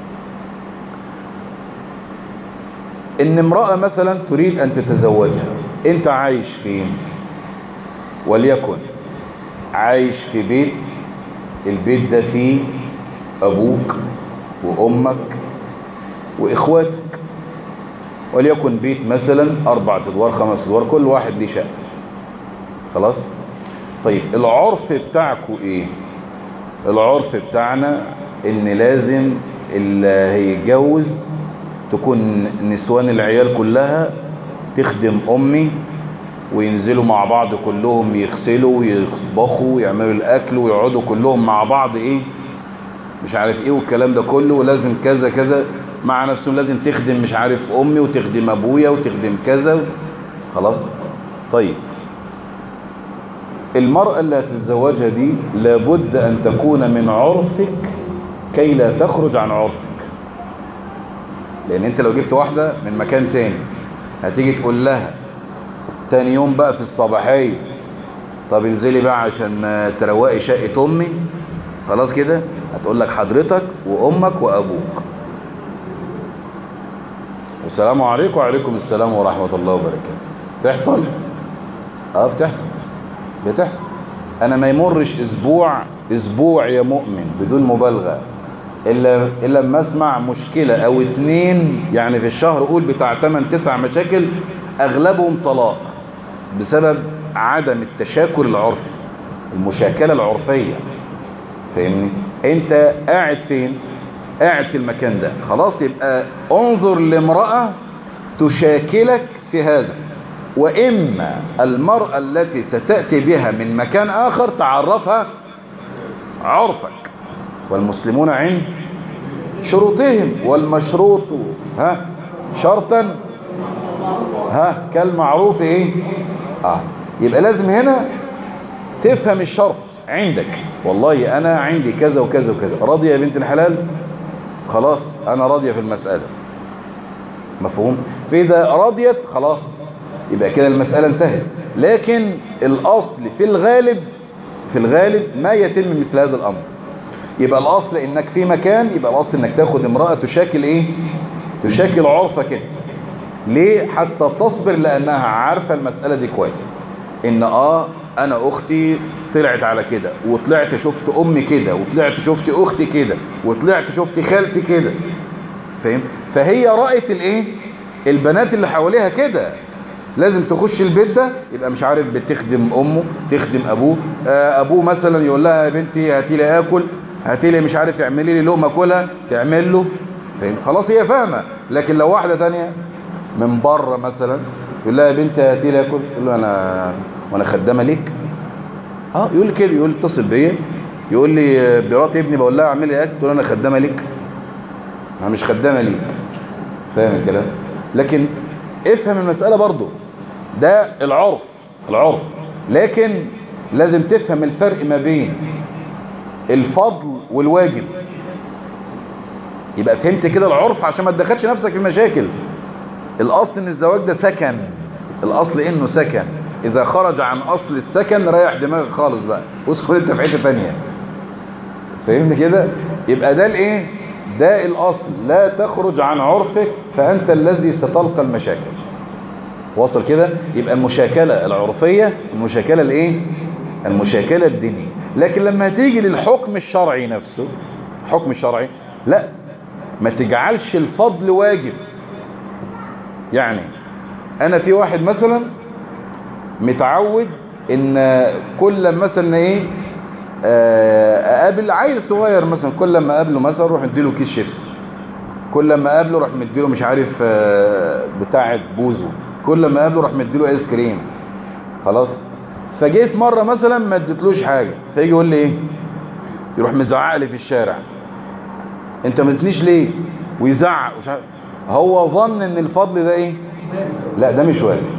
ان امرأة مثلا تريد ان تتزوجها انت عايش فين وليكن عايش في بيت البيت ده فيه ابوك وامك واخواتك وليكن بيت مثلا اربع ادوار خمس ادوار كل واحد ليه شقه خلاص طيب العرف بتاعكم ايه العرف بتاعنا ان لازم اللي هيتجوز تكون نسوان العيال كلها تخدم امي وينزلوا مع بعض كلهم يغسلوا ويطبخوا ويعملوا الاكل ويقعدوا كلهم مع بعض ايه مش عارف ايه والكلام ده كله ولازم كذا كذا مع نفسهم لازم تخدم مش عارف امي وتخدم ابويا وتخدم كذا خلاص طيب المرأة اللي هتتزوجها دي لابد ان تكون من عرفك كي لا تخرج عن عرفك لان انت لو جبت واحدة من مكان تاني هتيجي تقول لها تاني يوم بقى في الصباحية طب انزلي بقى عشان تروقي شقة امي خلاص كده هتقول لك حضرتك وامك وابوك والسلام عليكم وعليكم السلام ورحمة الله وبركاته تحصل اه بتحصل بتحصل انا ما يمرش اسبوع اسبوع يا مؤمن بدون مبالغة الا الا لما اسمع مشكلة او اتنين يعني في الشهر قول بتاع 8 9 مشاكل اغلبهم طلاق بسبب عدم التشاكل العرفي المشاكلة العرفية فاهمني انت قاعد فين قاعد في المكان ده خلاص يبقى انظر لامرأة تشاكلك في هذا وإما المرأة التي ستأتي بها من مكان آخر تعرفها عرفك والمسلمون عند شروطهم والمشروط ها شرطا ها كالمعروف ايه اه يبقى لازم هنا تفهم الشرط عندك والله انا عندي كذا وكذا وكذا راضية يا بنت الحلال خلاص انا راضية في المسألة مفهوم فاذا رضيت خلاص يبقى كده المسألة انتهت لكن الاصل في الغالب في الغالب ما يتم مثل هذا الامر يبقى الاصل انك في مكان يبقى الاصل انك تاخد امرأة تشاكل ايه تشاكل عرفك انت ليه حتى تصبر لانها عارفة المسألة دي كويس ان اه انا اختي طلعت على كده وطلعت شفت امي كده وطلعت شفت اختي كده وطلعت شفت خالتي كده فاهم فهي رأت الايه البنات اللي حواليها كده لازم تخش البيت ده يبقى مش عارف بتخدم امه تخدم ابوه آه ابوه مثلا يقول لها يا بنتي هاتي لي اكل هاتي لي مش عارف اعملي لي لقمه كلها تعمل له فاهم خلاص هي فاهمه لكن لو واحده تانية من بره مثلا يقول لها يا بنتي هاتي لي اكل يقول له انا وانا خدامه ليك اه يقول لي كده يقول اتصل بيا يقول لي برات ابني بقول لها اعملي اكل تقول انا خدامه ليك انا مش خدامه ليك فاهم الكلام لكن افهم المساله برضو ده العرف العرف لكن لازم تفهم الفرق ما بين الفضل والواجب يبقى فهمت كده العرف عشان ما تدخلش نفسك في مشاكل الاصل ان الزواج ده سكن الاصل انه سكن اذا خرج عن اصل السكن ريح دماغك خالص بقى وادخل انت في حته ثانيه فهمني كده يبقى ده الايه ده الاصل لا تخرج عن عرفك فانت الذي ستلقى المشاكل واصل كده يبقى المشاكله العرفيه المشاكله الايه المشاكله الدينيه لكن لما تيجي للحكم الشرعي نفسه الحكم الشرعي لا ما تجعلش الفضل واجب يعني انا في واحد مثلا متعود ان كل مثلا ايه اقابل عيل صغير مثلا كل لما اقابله مثلا اروح اديله كيس شيبسي كل لما اقابله اروح مديله مش عارف بتاعه بوزو كل لما اقابله اروح مديله ايس كريم خلاص فجيت مره مثلا ما اديتلوش حاجه فيجي يقول لي ايه يروح مزعق لي في الشارع انت ما ادتنيش ليه ويزعق وش عارف هو ظن ان الفضل ده ايه لا ده مش واجب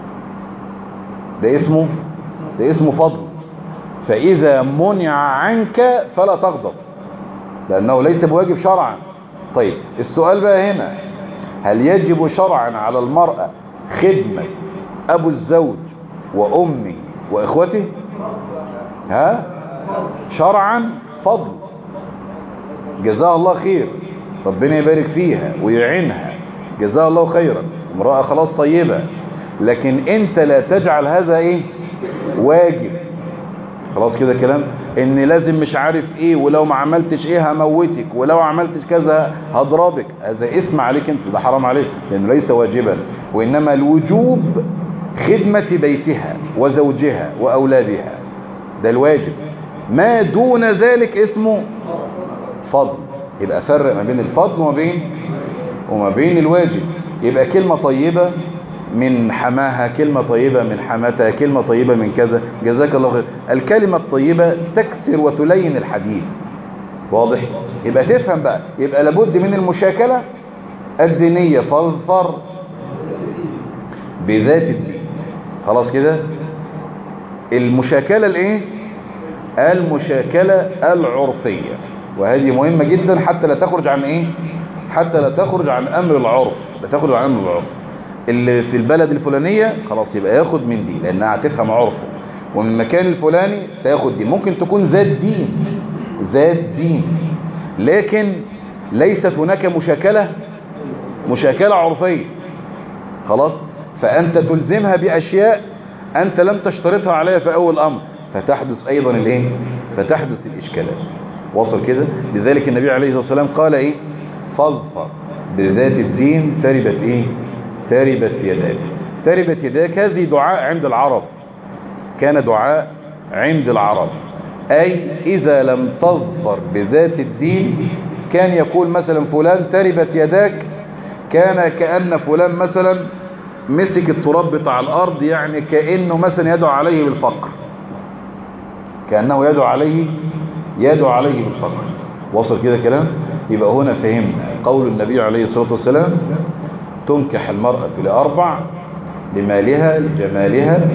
ده اسمه ده اسمه فضل فإذا منع عنك فلا تغضب لأنه ليس بواجب شرعا طيب السؤال بقى هنا هل يجب شرعا على المرأة خدمة أبو الزوج وأمه وإخوته ها شرعا فضل جزاها الله خير ربنا يبارك فيها ويعينها جزاها الله خيرا امرأة خلاص طيبة لكن انت لا تجعل هذا ايه واجب خلاص كده كلام ان لازم مش عارف ايه ولو ما عملتش ايه هموتك ولو عملتش كذا هضربك هذا اسم عليك انت ده حرام عليك لانه ليس واجبا وانما الوجوب خدمة بيتها وزوجها واولادها ده الواجب ما دون ذلك اسمه فضل يبقى فرق ما بين الفضل وما بين وما بين الواجب يبقى كلمة طيبة من حماها كلمة طيبة من حماتها كلمة طيبة من كذا جزاك الله خير الكلمة الطيبة تكسر وتلين الحديد واضح يبقى تفهم بقى يبقى لابد من المشاكلة الدينية فاظفر بذات الدين خلاص كده المشاكلة الايه المشاكلة العرفية وهذه مهمة جدا حتى لا تخرج عن ايه حتى لا تخرج عن امر العرف لا تخرج عن امر العرف اللي في البلد الفلانية خلاص يبقى ياخد من دي لانها هتفهم عرفه ومن المكان الفلاني تاخد دي ممكن تكون ذات دين ذات دين لكن ليست هناك مشاكلة مشاكلة عرفية خلاص فأنت تلزمها بأشياء أنت لم تشترطها عليها في أول أمر فتحدث أيضا الإيه فتحدث الإشكالات وصل كده لذلك النبي عليه الصلاة والسلام قال إيه فاظفر بذات الدين تربت إيه تربت يداك تربت يداك هذه دعاء عند العرب كان دعاء عند العرب أي إذا لم تظفر بذات الدين كان يقول مثلا فلان تربت يداك كان كأن فلان مثلا مسك التراب بتاع الأرض يعني كأنه مثلا يدعو عليه بالفقر كأنه يدعو عليه يدعو عليه بالفقر وصل كده كلام يبقى هنا فهمنا قول النبي عليه الصلاة والسلام تنكح المرأة لأربع لمالها لجمالها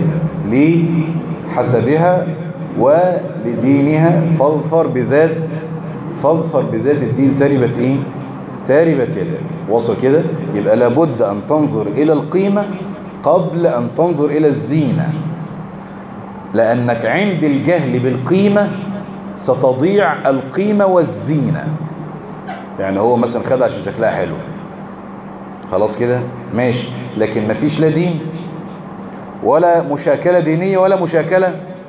لحسبها ولدينها فاظفر بذات فاظفر بذات الدين تربت ايه تربت يداك وصل كده يبقى لابد ان تنظر الى القيمة قبل ان تنظر الى الزينة لانك عند الجهل بالقيمة ستضيع القيمة والزينة يعني هو مثلا خدها عشان شكلها حلو خلاص كده ماشي لكن مفيش لا دين ولا مشاكلة دينية ولا مشاكلة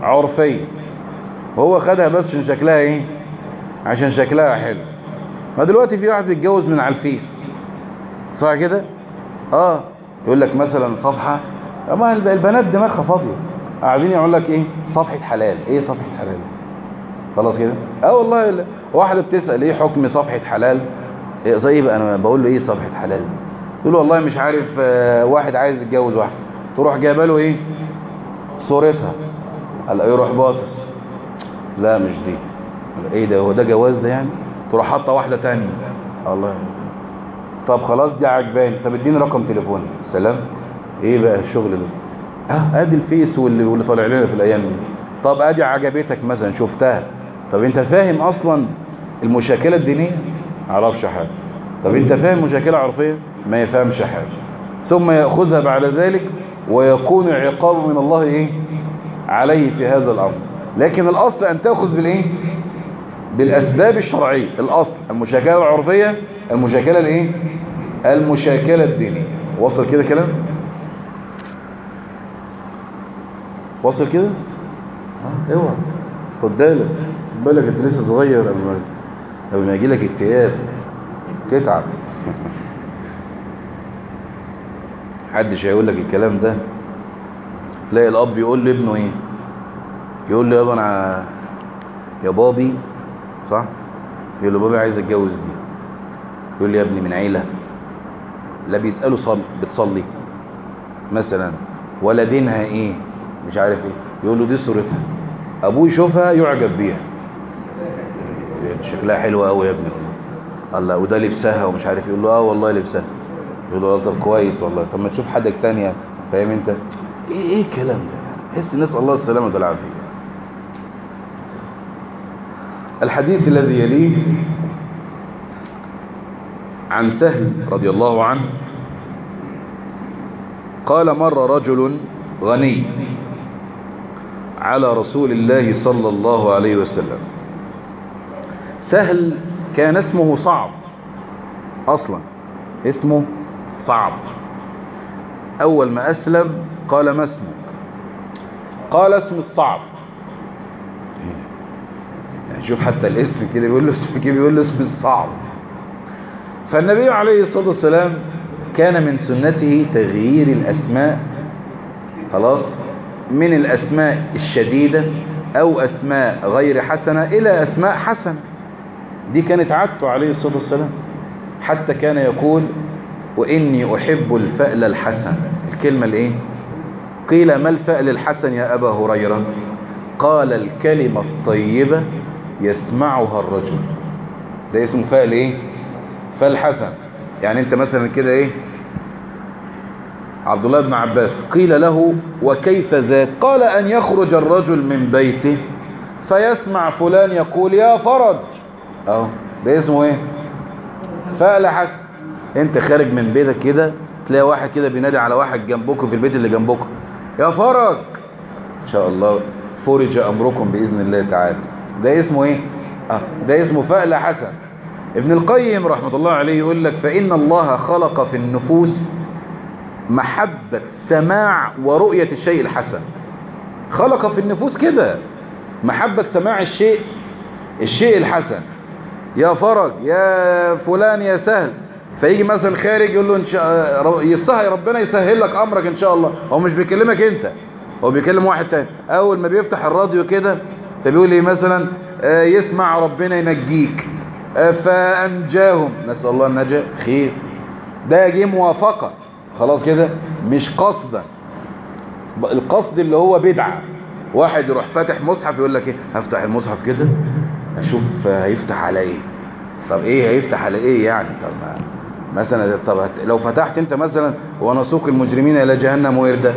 عرفية وهو خدها بس عشان شكلها ايه عشان شكلها حلو ما دلوقتي في واحد بيتجوز من على الفيس صح كده اه يقول لك مثلا صفحة ما البنات دماغها فاضية قاعدين يقول لك ايه صفحة حلال ايه صفحة حلال خلاص كده اه والله واحدة بتسأل ايه حكم صفحة حلال ايه طيب انا بقول له ايه صفحة حلال يقول له والله مش عارف آه واحد عايز يتجوز واحد تروح جايبه له ايه صورتها قال يروح باصص لا مش دي ايه ده هو ده جواز ده يعني تروح حاطه واحده تانية الله طب خلاص دي عجباني طب اديني رقم تليفوني سلام ايه بقى الشغل ده اه ادي الفيس واللي واللي طالع لنا في الايام دي طب ادي عجبتك مثلا شفتها طب انت فاهم اصلا المشاكله الدينيه معرفش حاجه طب انت فاهم مشاكله عرفيه ما يفهمش حاجه ثم ياخذها بعد ذلك ويكون عقاب من الله ايه عليه في هذا الامر لكن الاصل ان تاخذ بالايه بالاسباب الشرعيه الاصل المشاكله العرفيه المشاكله الايه المشاكله الدينيه وصل كده كلام وصل كده اه اوعى خد بالك خد بالك انت لسه صغير قبل ما قبل ما يجي لك اكتئاب تتعب محدش هيقول لك الكلام ده تلاقي الاب يقول لابنه ايه يقول له يابا انا يا بابي صح يقول له بابي عايز اتجوز دي يقول لي يا ابني من عيله لا بيساله صل بتصلي مثلا ولا دينها ايه مش عارف ايه يقول له دي صورتها ابوه يشوفها يعجب بيها شكلها حلو قوي يا ابني والله الله وده لبسها ومش عارف يقول له اه والله لبسها يقول له طب كويس والله طب ما تشوف حدك تانية فاهم انت ايه ايه الكلام ده يعني حس نسال الله السلامه والعافيه الحديث الذي يليه عن سهل رضي الله عنه قال مر رجل غني على رسول الله صلى الله عليه وسلم سهل كان اسمه صعب اصلا اسمه صعب اول ما اسلم قال ما اسمك قال اسم الصعب يعني شوف حتى الاسم كده بيقول له اسم كده بيقول له اسم الصعب فالنبي عليه الصلاة والسلام كان من سنته تغيير الأسماء خلاص من الأسماء الشديدة أو أسماء غير حسنة إلى أسماء حسنة دي كانت عادته عليه الصلاة والسلام حتى كان يقول وإني أحب الفأل الحسن الكلمة الإيه قيل ما الفأل الحسن يا أبا هريرة قال الكلمة الطيبة يسمعها الرجل ده اسمه فأل إيه فأل حسن يعني أنت مثلا كده إيه عبد الله بن عباس قيل له وكيف ذاك قال أن يخرج الرجل من بيته فيسمع فلان يقول يا فرج أهو ده اسمه إيه فأل حسن أنت خارج من بيتك كده تلاقي واحد كده بينادي على واحد جنبكم في البيت اللي جنبكم يا فرج إن شاء الله فرج أمركم بإذن الله تعالى ده اسمه إيه آه ده اسمه فأل حسن ابن القيم رحمة الله عليه يقول لك فإن الله خلق في النفوس محبة سماع ورؤية الشيء الحسن خلق في النفوس كده محبة سماع الشيء الشيء الحسن يا فرج يا فلان يا سهل فيجي مثلا خارج يقول له ان شاء يسهل ربنا يسهل لك امرك ان شاء الله هو مش بيكلمك انت هو بيكلم واحد تاني اول ما بيفتح الراديو كده فبيقول ايه مثلا آه يسمع ربنا ينجيك آه فانجاهم نسال الله النجاة خير ده جه موافقه خلاص كده مش قصدا القصد اللي هو بدعه واحد يروح فاتح مصحف يقول لك ايه هفتح المصحف كده اشوف هيفتح على ايه طب ايه هيفتح على ايه يعني طب ما مثلا طب لو فتحت انت مثلا ونسوق المجرمين الى جهنم وردا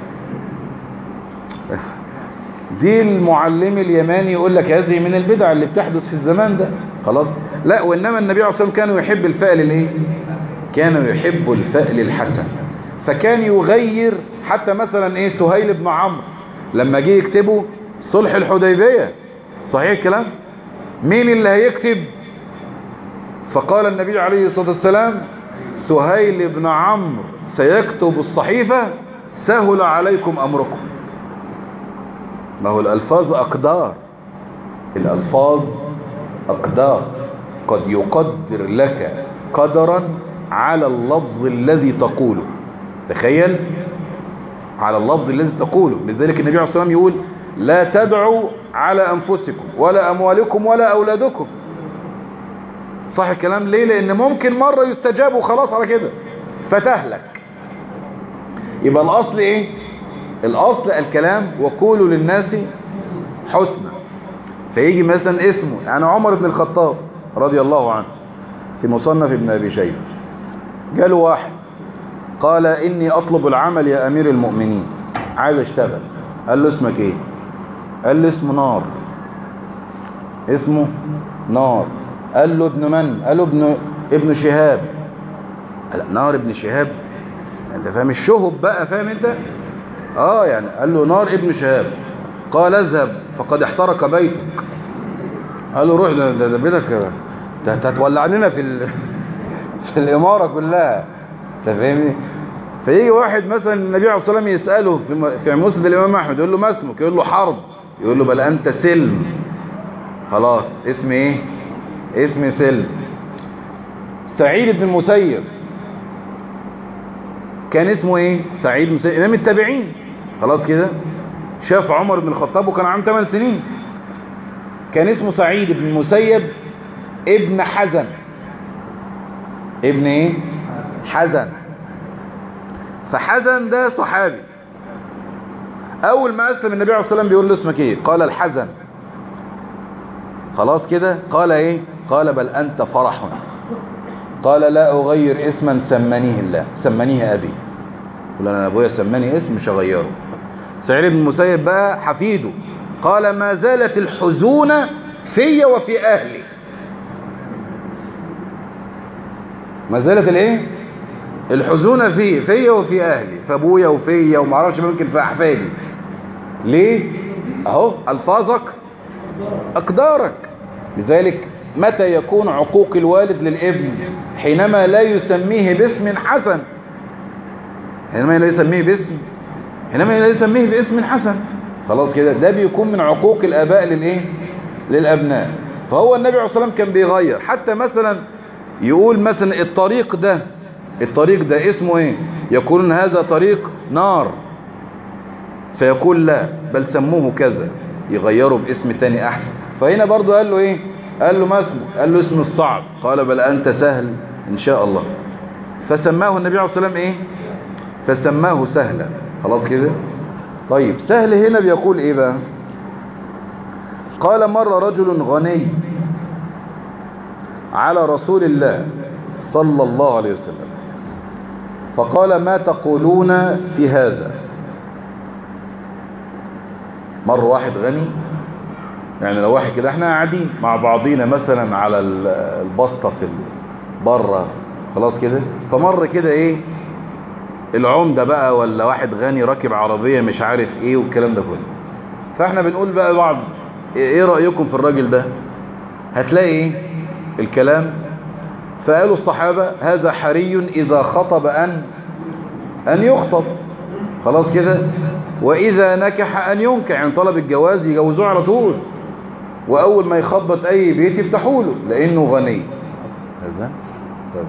دي المعلم اليماني يقول لك هذه من البدع اللي بتحدث في الزمان ده خلاص لا وانما النبي عليه الصلاه والسلام كان يحب الفأل الايه كان يحب الفأل الحسن فكان يغير حتى مثلا ايه سهيل بن عمرو لما جه يكتبوا صلح الحديبيه صحيح الكلام مين اللي هيكتب فقال النبي عليه الصلاة والسلام سهيل بن عمرو سيكتب الصحيفة سهل عليكم أمركم ما هو الألفاظ أقدار الألفاظ أقدار قد يقدر لك قدرا على اللفظ الذي تقوله تخيل على اللفظ الذي تقوله لذلك النبي عليه الصلاة والسلام يقول لا تدعوا على أنفسكم ولا أموالكم ولا أولادكم صح الكلام ليه لأن ممكن مرة يستجاب وخلاص على كده فتهلك يبقى الأصل إيه الأصل الكلام وقولوا للناس حسنا فيجي مثلا اسمه يعني عمر بن الخطاب رضي الله عنه في مصنف ابن أبي شيبة جاله واحد قال إني أطلب العمل يا أمير المؤمنين عايز أشتغل قال له اسمك إيه قال له اسمه نار اسمه نار قال له ابن من قال له ابن ابن شهاب قال نار ابن شهاب انت فاهم الشهب بقى فاهم انت اه يعني قال له نار ابن شهاب قال اذهب فقد احترق بيتك قال له روح ده, ده, ده بيتك ده هتولع لنا في ال... في الاماره كلها انت فاهمني فيجي واحد مثلا النبي عليه الصلاه والسلام يساله في في مسند الامام احمد يقول له ما اسمك يقول له حرب يقول له بل انت سلم خلاص اسمي ايه اسمي سلم سعيد بن المسيب كان اسمه ايه سعيد بن المسيب امام التابعين خلاص كده شاف عمر بن الخطاب وكان عنده 8 سنين كان اسمه سعيد بن المسيب ابن حزن ابن ايه حزن فحزن ده صحابي اول ما اسلم النبي عليه الصلاه والسلام بيقول له اسمك ايه قال الحزن خلاص كده قال ايه قال بل انت فرح قال لا اغير اسما سمانيه الله سمانيه ابي قال انا ابويا سماني اسم مش هغيره سعيد بن المسيب بقى حفيده قال ما زالت الحزون في وفي اهلي ما زالت الايه الحزون في في وفي اهلي في ابويا وفيا وما اعرفش ممكن في احفادي ليه اهو الفاظك اقدارك لذلك متى يكون عقوق الوالد للابن حينما لا يسميه باسم حسن حينما لا يسميه باسم حينما لا يسميه باسم حسن خلاص كده ده بيكون من عقوق الاباء للايه للابناء فهو النبي عليه الصلاه والسلام كان بيغير حتى مثلا يقول مثلا الطريق ده الطريق ده اسمه ايه يقولون هذا طريق نار فيقول لا بل سموه كذا يغيروا باسم تاني احسن فهنا برضو قال له ايه قال له ما اسمه قال له اسم الصعب قال بل انت سهل ان شاء الله فسماه النبي عليه الصلاه والسلام ايه فسماه سهلا خلاص كده طيب سهل هنا بيقول ايه بقى قال مر رجل غني على رسول الله صلى الله عليه وسلم فقال ما تقولون في هذا مر واحد غني يعني لو واحد كده احنا قاعدين مع بعضينا مثلا على البسطة في بره خلاص كده فمر كده ايه العمدة بقى ولا واحد غني راكب عربية مش عارف ايه والكلام ده كله فاحنا بنقول بقى بعض ايه رأيكم في الراجل ده هتلاقي ايه الكلام فقالوا الصحابة هذا حري إذا خطب أن أن يخطب خلاص كده وإذا نكح أن ينكح يعني طلب الجواز يجوزوه على طول وأول ما يخبط أي بيت يفتحوا له لأنه غني هذا طيب.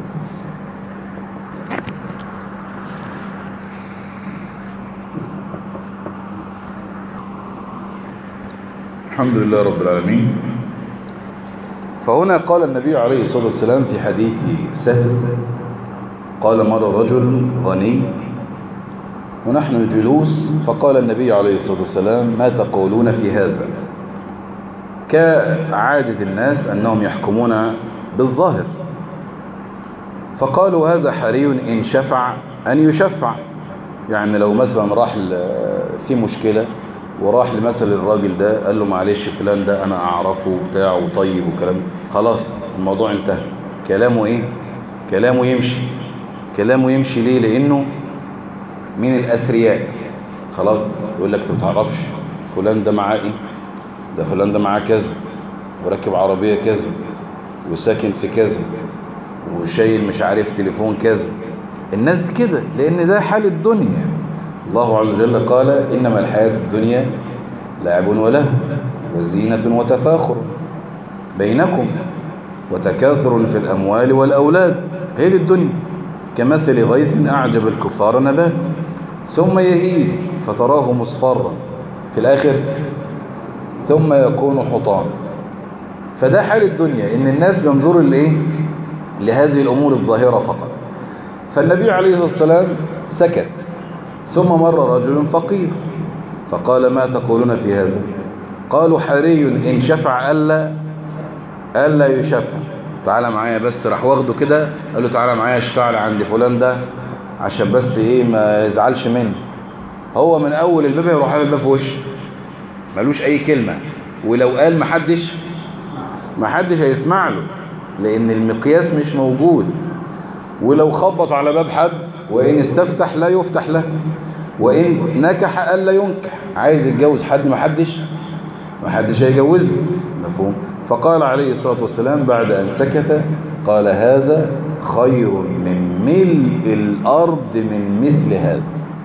الحمد لله رب العالمين فهنا قال النبي عليه الصلاة والسلام في حديث سهل قال مر رجل غني ونحن جلوس فقال النبي عليه الصلاة والسلام ما تقولون في هذا كعادة الناس أنهم يحكمون بالظاهر فقالوا هذا حري إن شفع أن يشفع يعني لو مثلا راح في مشكلة وراح لمثل الراجل ده قال له معلش فلان ده انا اعرفه بتاع وطيب وكلام خلاص الموضوع انتهى كلامه ايه كلامه يمشي كلامه يمشي ليه لانه من الاثرياء خلاص يقول لك انت ما تعرفش فلان ده معاه ايه ده فلان ده معاه كذا وراكب عربيه كذا وساكن في كذا وشايل مش عارف تليفون كذا الناس دي كده لان ده حال الدنيا الله عز وجل قال إنما الحياة الدنيا لعب وله وزينة وتفاخر بينكم وتكاثر في الأموال والأولاد هي دي الدنيا كمثل غيث أعجب الكفار نبات ثم يهيج فتراه مصفرا في الآخر ثم يكون حطام فده حال الدنيا إن الناس بينظروا لإيه لهذه الأمور الظاهرة فقط فالنبي عليه الصلاة والسلام سكت ثم مر رجل فقير فقال ما تقولون في هذا قالوا حري إن شفع ألا ألا يشفع تعالى معايا بس راح واخده كده قال له تعالى معايا اشفع لي عند فلان ده عشان بس ايه ما يزعلش مني هو من اول الباب يروح عامل الباب في وشه ملوش اي كلمة ولو قال محدش محدش هيسمع له لان المقياس مش موجود ولو خبط على باب حد وان استفتح لا يفتح له وان نكح الا ينكح عايز يتجوز حد محدش محدش هيجوزه مفهوم فقال عليه الصلاة والسلام بعد أن سكت قال هذا خير من ملء الأرض من مثل هذا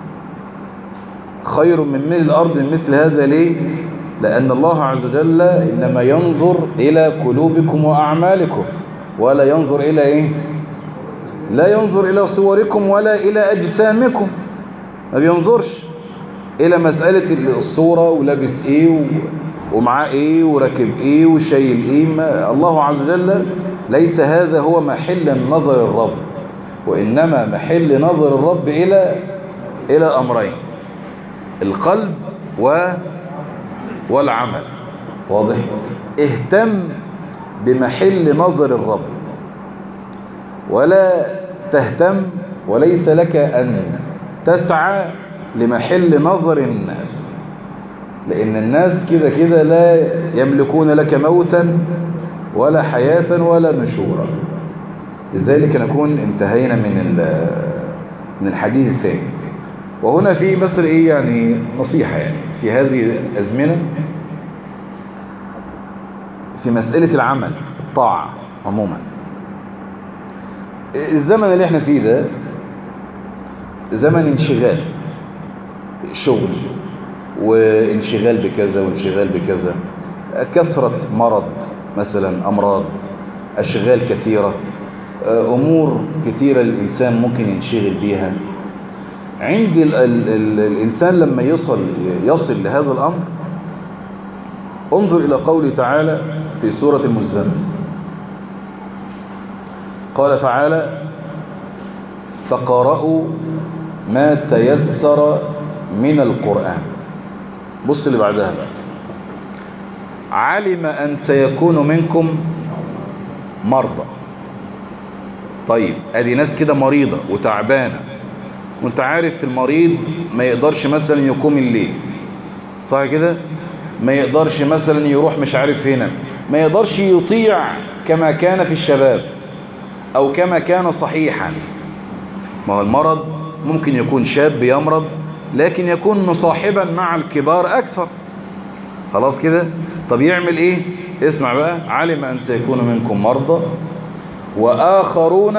خير من ملء الأرض من مثل هذا ليه؟ لأن الله عز وجل إنما ينظر إلى قلوبكم وأعمالكم ولا ينظر إلى إيه؟ لا ينظر إلى صوركم ولا إلى أجسامكم ما بينظرش إلى مسألة الصورة ولابس إيه و... ومعاه ايه وراكب ايه وشايل ايه ما الله عز وجل ليس هذا هو محل نظر الرب وانما محل نظر الرب الى الى امرين القلب و والعمل واضح اهتم بمحل نظر الرب ولا تهتم وليس لك ان تسعى لمحل نظر الناس لأن الناس كده كده لا يملكون لك موتا ولا حياة ولا نشورا لذلك نكون انتهينا من من الحديث الثاني وهنا في مصر ايه يعني نصيحة يعني في هذه الأزمنة في مسألة العمل الطاعة عموما الزمن اللي احنا فيه ده زمن انشغال شغل وانشغال بكذا وانشغال بكذا كثرة مرض مثلا أمراض أشغال كثيرة أمور كثيرة الإنسان ممكن ينشغل بيها عند ال ال ال الإنسان لما يصل يصل لهذا الأمر انظر إلى قوله تعالى في سورة المزمل قال تعالى فقرأوا ما تيسر من القرآن بص اللي بعدها بقى علم أن سيكون منكم مرضى طيب ادي ناس كده مريضة وتعبانة وانت عارف المريض ما يقدرش مثلا يقوم الليل صح كده ما يقدرش مثلا يروح مش عارف هنا ما يقدرش يطيع كما كان في الشباب او كما كان صحيحا ما هو المرض ممكن يكون شاب يمرض لكن يكون مصاحبا مع الكبار أكثر خلاص كده طب يعمل إيه اسمع بقى علم أن سيكون منكم مرضى وآخرون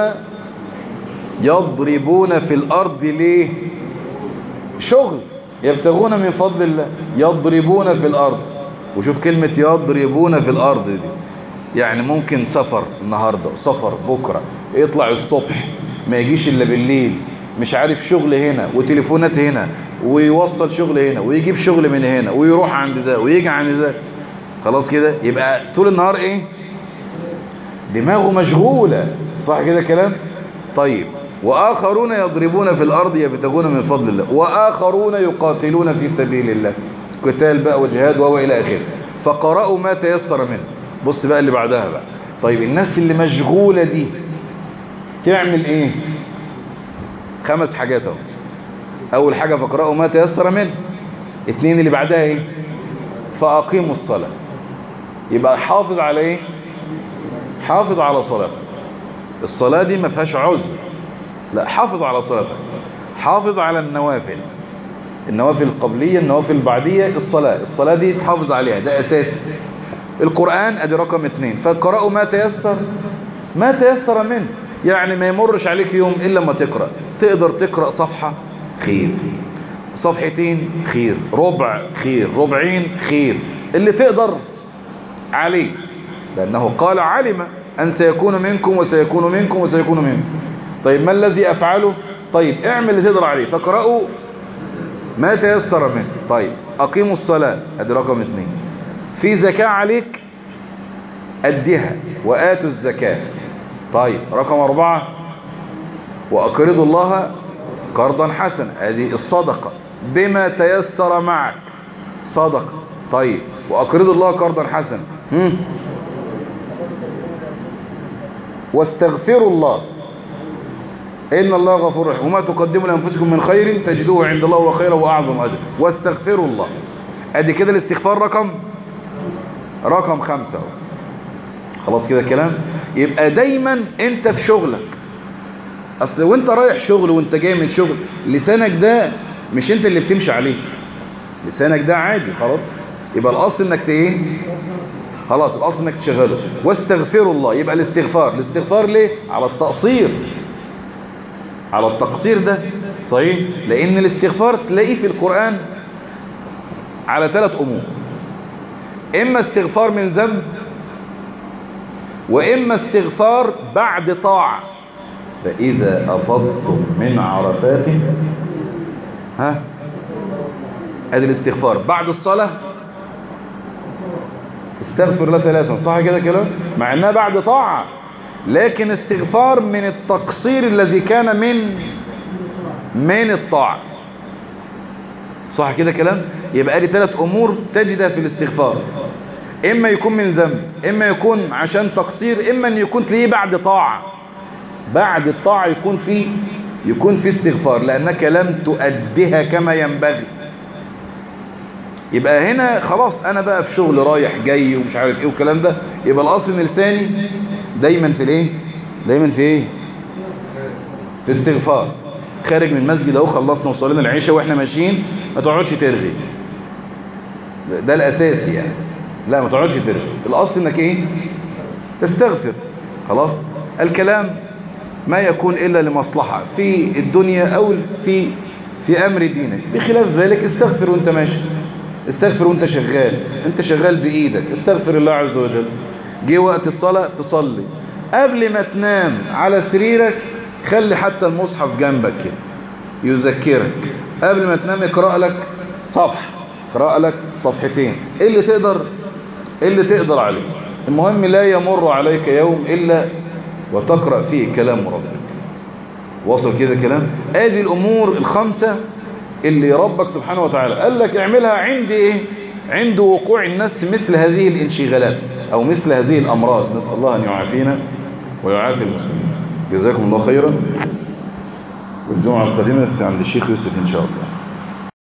يضربون في الأرض ليه شغل يبتغون من فضل الله يضربون في الأرض وشوف كلمة يضربون في الأرض دي يعني ممكن سفر النهاردة سفر بكرة يطلع الصبح ما يجيش إلا بالليل مش عارف شغل هنا وتليفونات هنا ويوصل شغل هنا ويجيب شغل من هنا ويروح عند ده ويجي عند ده خلاص كده يبقى طول النهار ايه دماغه مشغولة صح كده كلام طيب وآخرون يضربون في الأرض يبتغون من فضل الله وآخرون يقاتلون في سبيل الله قتال بقى وجهاد وهو إلى آخره فقرأوا ما تيسر منه بص بقى اللي بعدها بقى طيب الناس اللي مشغولة دي تعمل ايه خمس حاجات اهو اول حاجة فقرأوا ما تيسر منه اتنين اللي بعدها ايه فاقيموا الصلاة يبقى حافظ على ايه حافظ على صلاتك الصلاة دي ما فيهاش عذر لا حافظ على صلاتك حافظ على النوافل النوافل القبلية النوافل البعدية الصلاة الصلاة دي تحافظ عليها ده اساسي القرآن ادي رقم اتنين فقرأوا ما تيسر ما تيسر منه يعني ما يمرش عليك يوم إلا ما تقرأ تقدر تقرأ صفحة خير صفحتين خير ربع خير ربعين خير اللي تقدر عليه لأنه قال علم أن سيكون منكم وسيكون منكم وسيكون منكم طيب ما الذي أفعله طيب اعمل اللي تقدر عليه فاقرأوا ما تيسر منه طيب أقيموا الصلاة ادي رقم اثنين في زكاة عليك أديها وآتوا الزكاة طيب رقم أربعة وأقرضوا الله قرضا حسنا ادي الصدقة بما تيسر معك صدقة طيب وأقرضوا الله قرضا حسنا هم؟ واستغفروا الله إن الله غفور رحيم وما تقدموا لأنفسكم من خير تجدوه عند الله وخيرا وأعظم أجر واستغفروا الله أدي كده الاستغفار رقم رقم خمسة خلاص كده الكلام يبقى دايما انت في شغلك اصل وانت رايح شغل وانت جاي من شغل لسانك ده مش انت اللي بتمشي عليه لسانك ده عادي خلاص يبقى الاصل انك ايه خلاص الاصل انك تشغله واستغفروا الله يبقى الاستغفار الاستغفار ليه على التقصير على التقصير ده صحيح لان الاستغفار تلاقيه في القرآن على ثلاث امور اما استغفار من ذنب واما استغفار بعد طاعة فاذا افضتم من عرفات ها ادي الاستغفار بعد الصلاة استغفر الله ثلاثا صح كده كلام مع انها بعد طاعة لكن استغفار من التقصير الذي كان من من الطاعة صح كده كلام يبقى لي ثلاث امور تجدها في الاستغفار اما يكون من ذنب اما يكون عشان تقصير اما ان يكون تلاقيه بعد طاعة بعد الطاعة يكون في يكون في استغفار لانك لم تؤديها كما ينبغي يبقى هنا خلاص انا بقى في شغل رايح جاي ومش عارف ايه والكلام ده يبقى الاصل ان لساني دايما في الايه دايما في ايه في استغفار خارج من المسجد اهو خلصنا وصلينا العشاء واحنا ماشيين ما تقعدش ترغي ده الاساسي يعني لا ما تقعدش ترغي الاصل انك ايه تستغفر خلاص الكلام ما يكون الا لمصلحة في الدنيا او في في امر دينك بخلاف ذلك استغفر وانت ماشي استغفر وانت شغال انت شغال بايدك استغفر الله عز وجل جه وقت الصلاة تصلي قبل ما تنام على سريرك خلي حتى المصحف جنبك كده يذكرك قبل ما تنام اقرأ لك صفحة اقرأ لك صفحتين ايه اللي تقدر ايه اللي تقدر عليه المهم لا يمر عليك يوم الا وتقرأ فيه كلام ربك وصل كده كلام ادي الامور الخمسة اللي ربك سبحانه وتعالى قال لك اعملها عند ايه عند وقوع الناس مثل هذه الانشغالات او مثل هذه الامراض نسأل الله ان يعافينا ويعافي المسلمين جزاكم الله خيرا والجمعة القادمة عند الشيخ يوسف ان شاء الله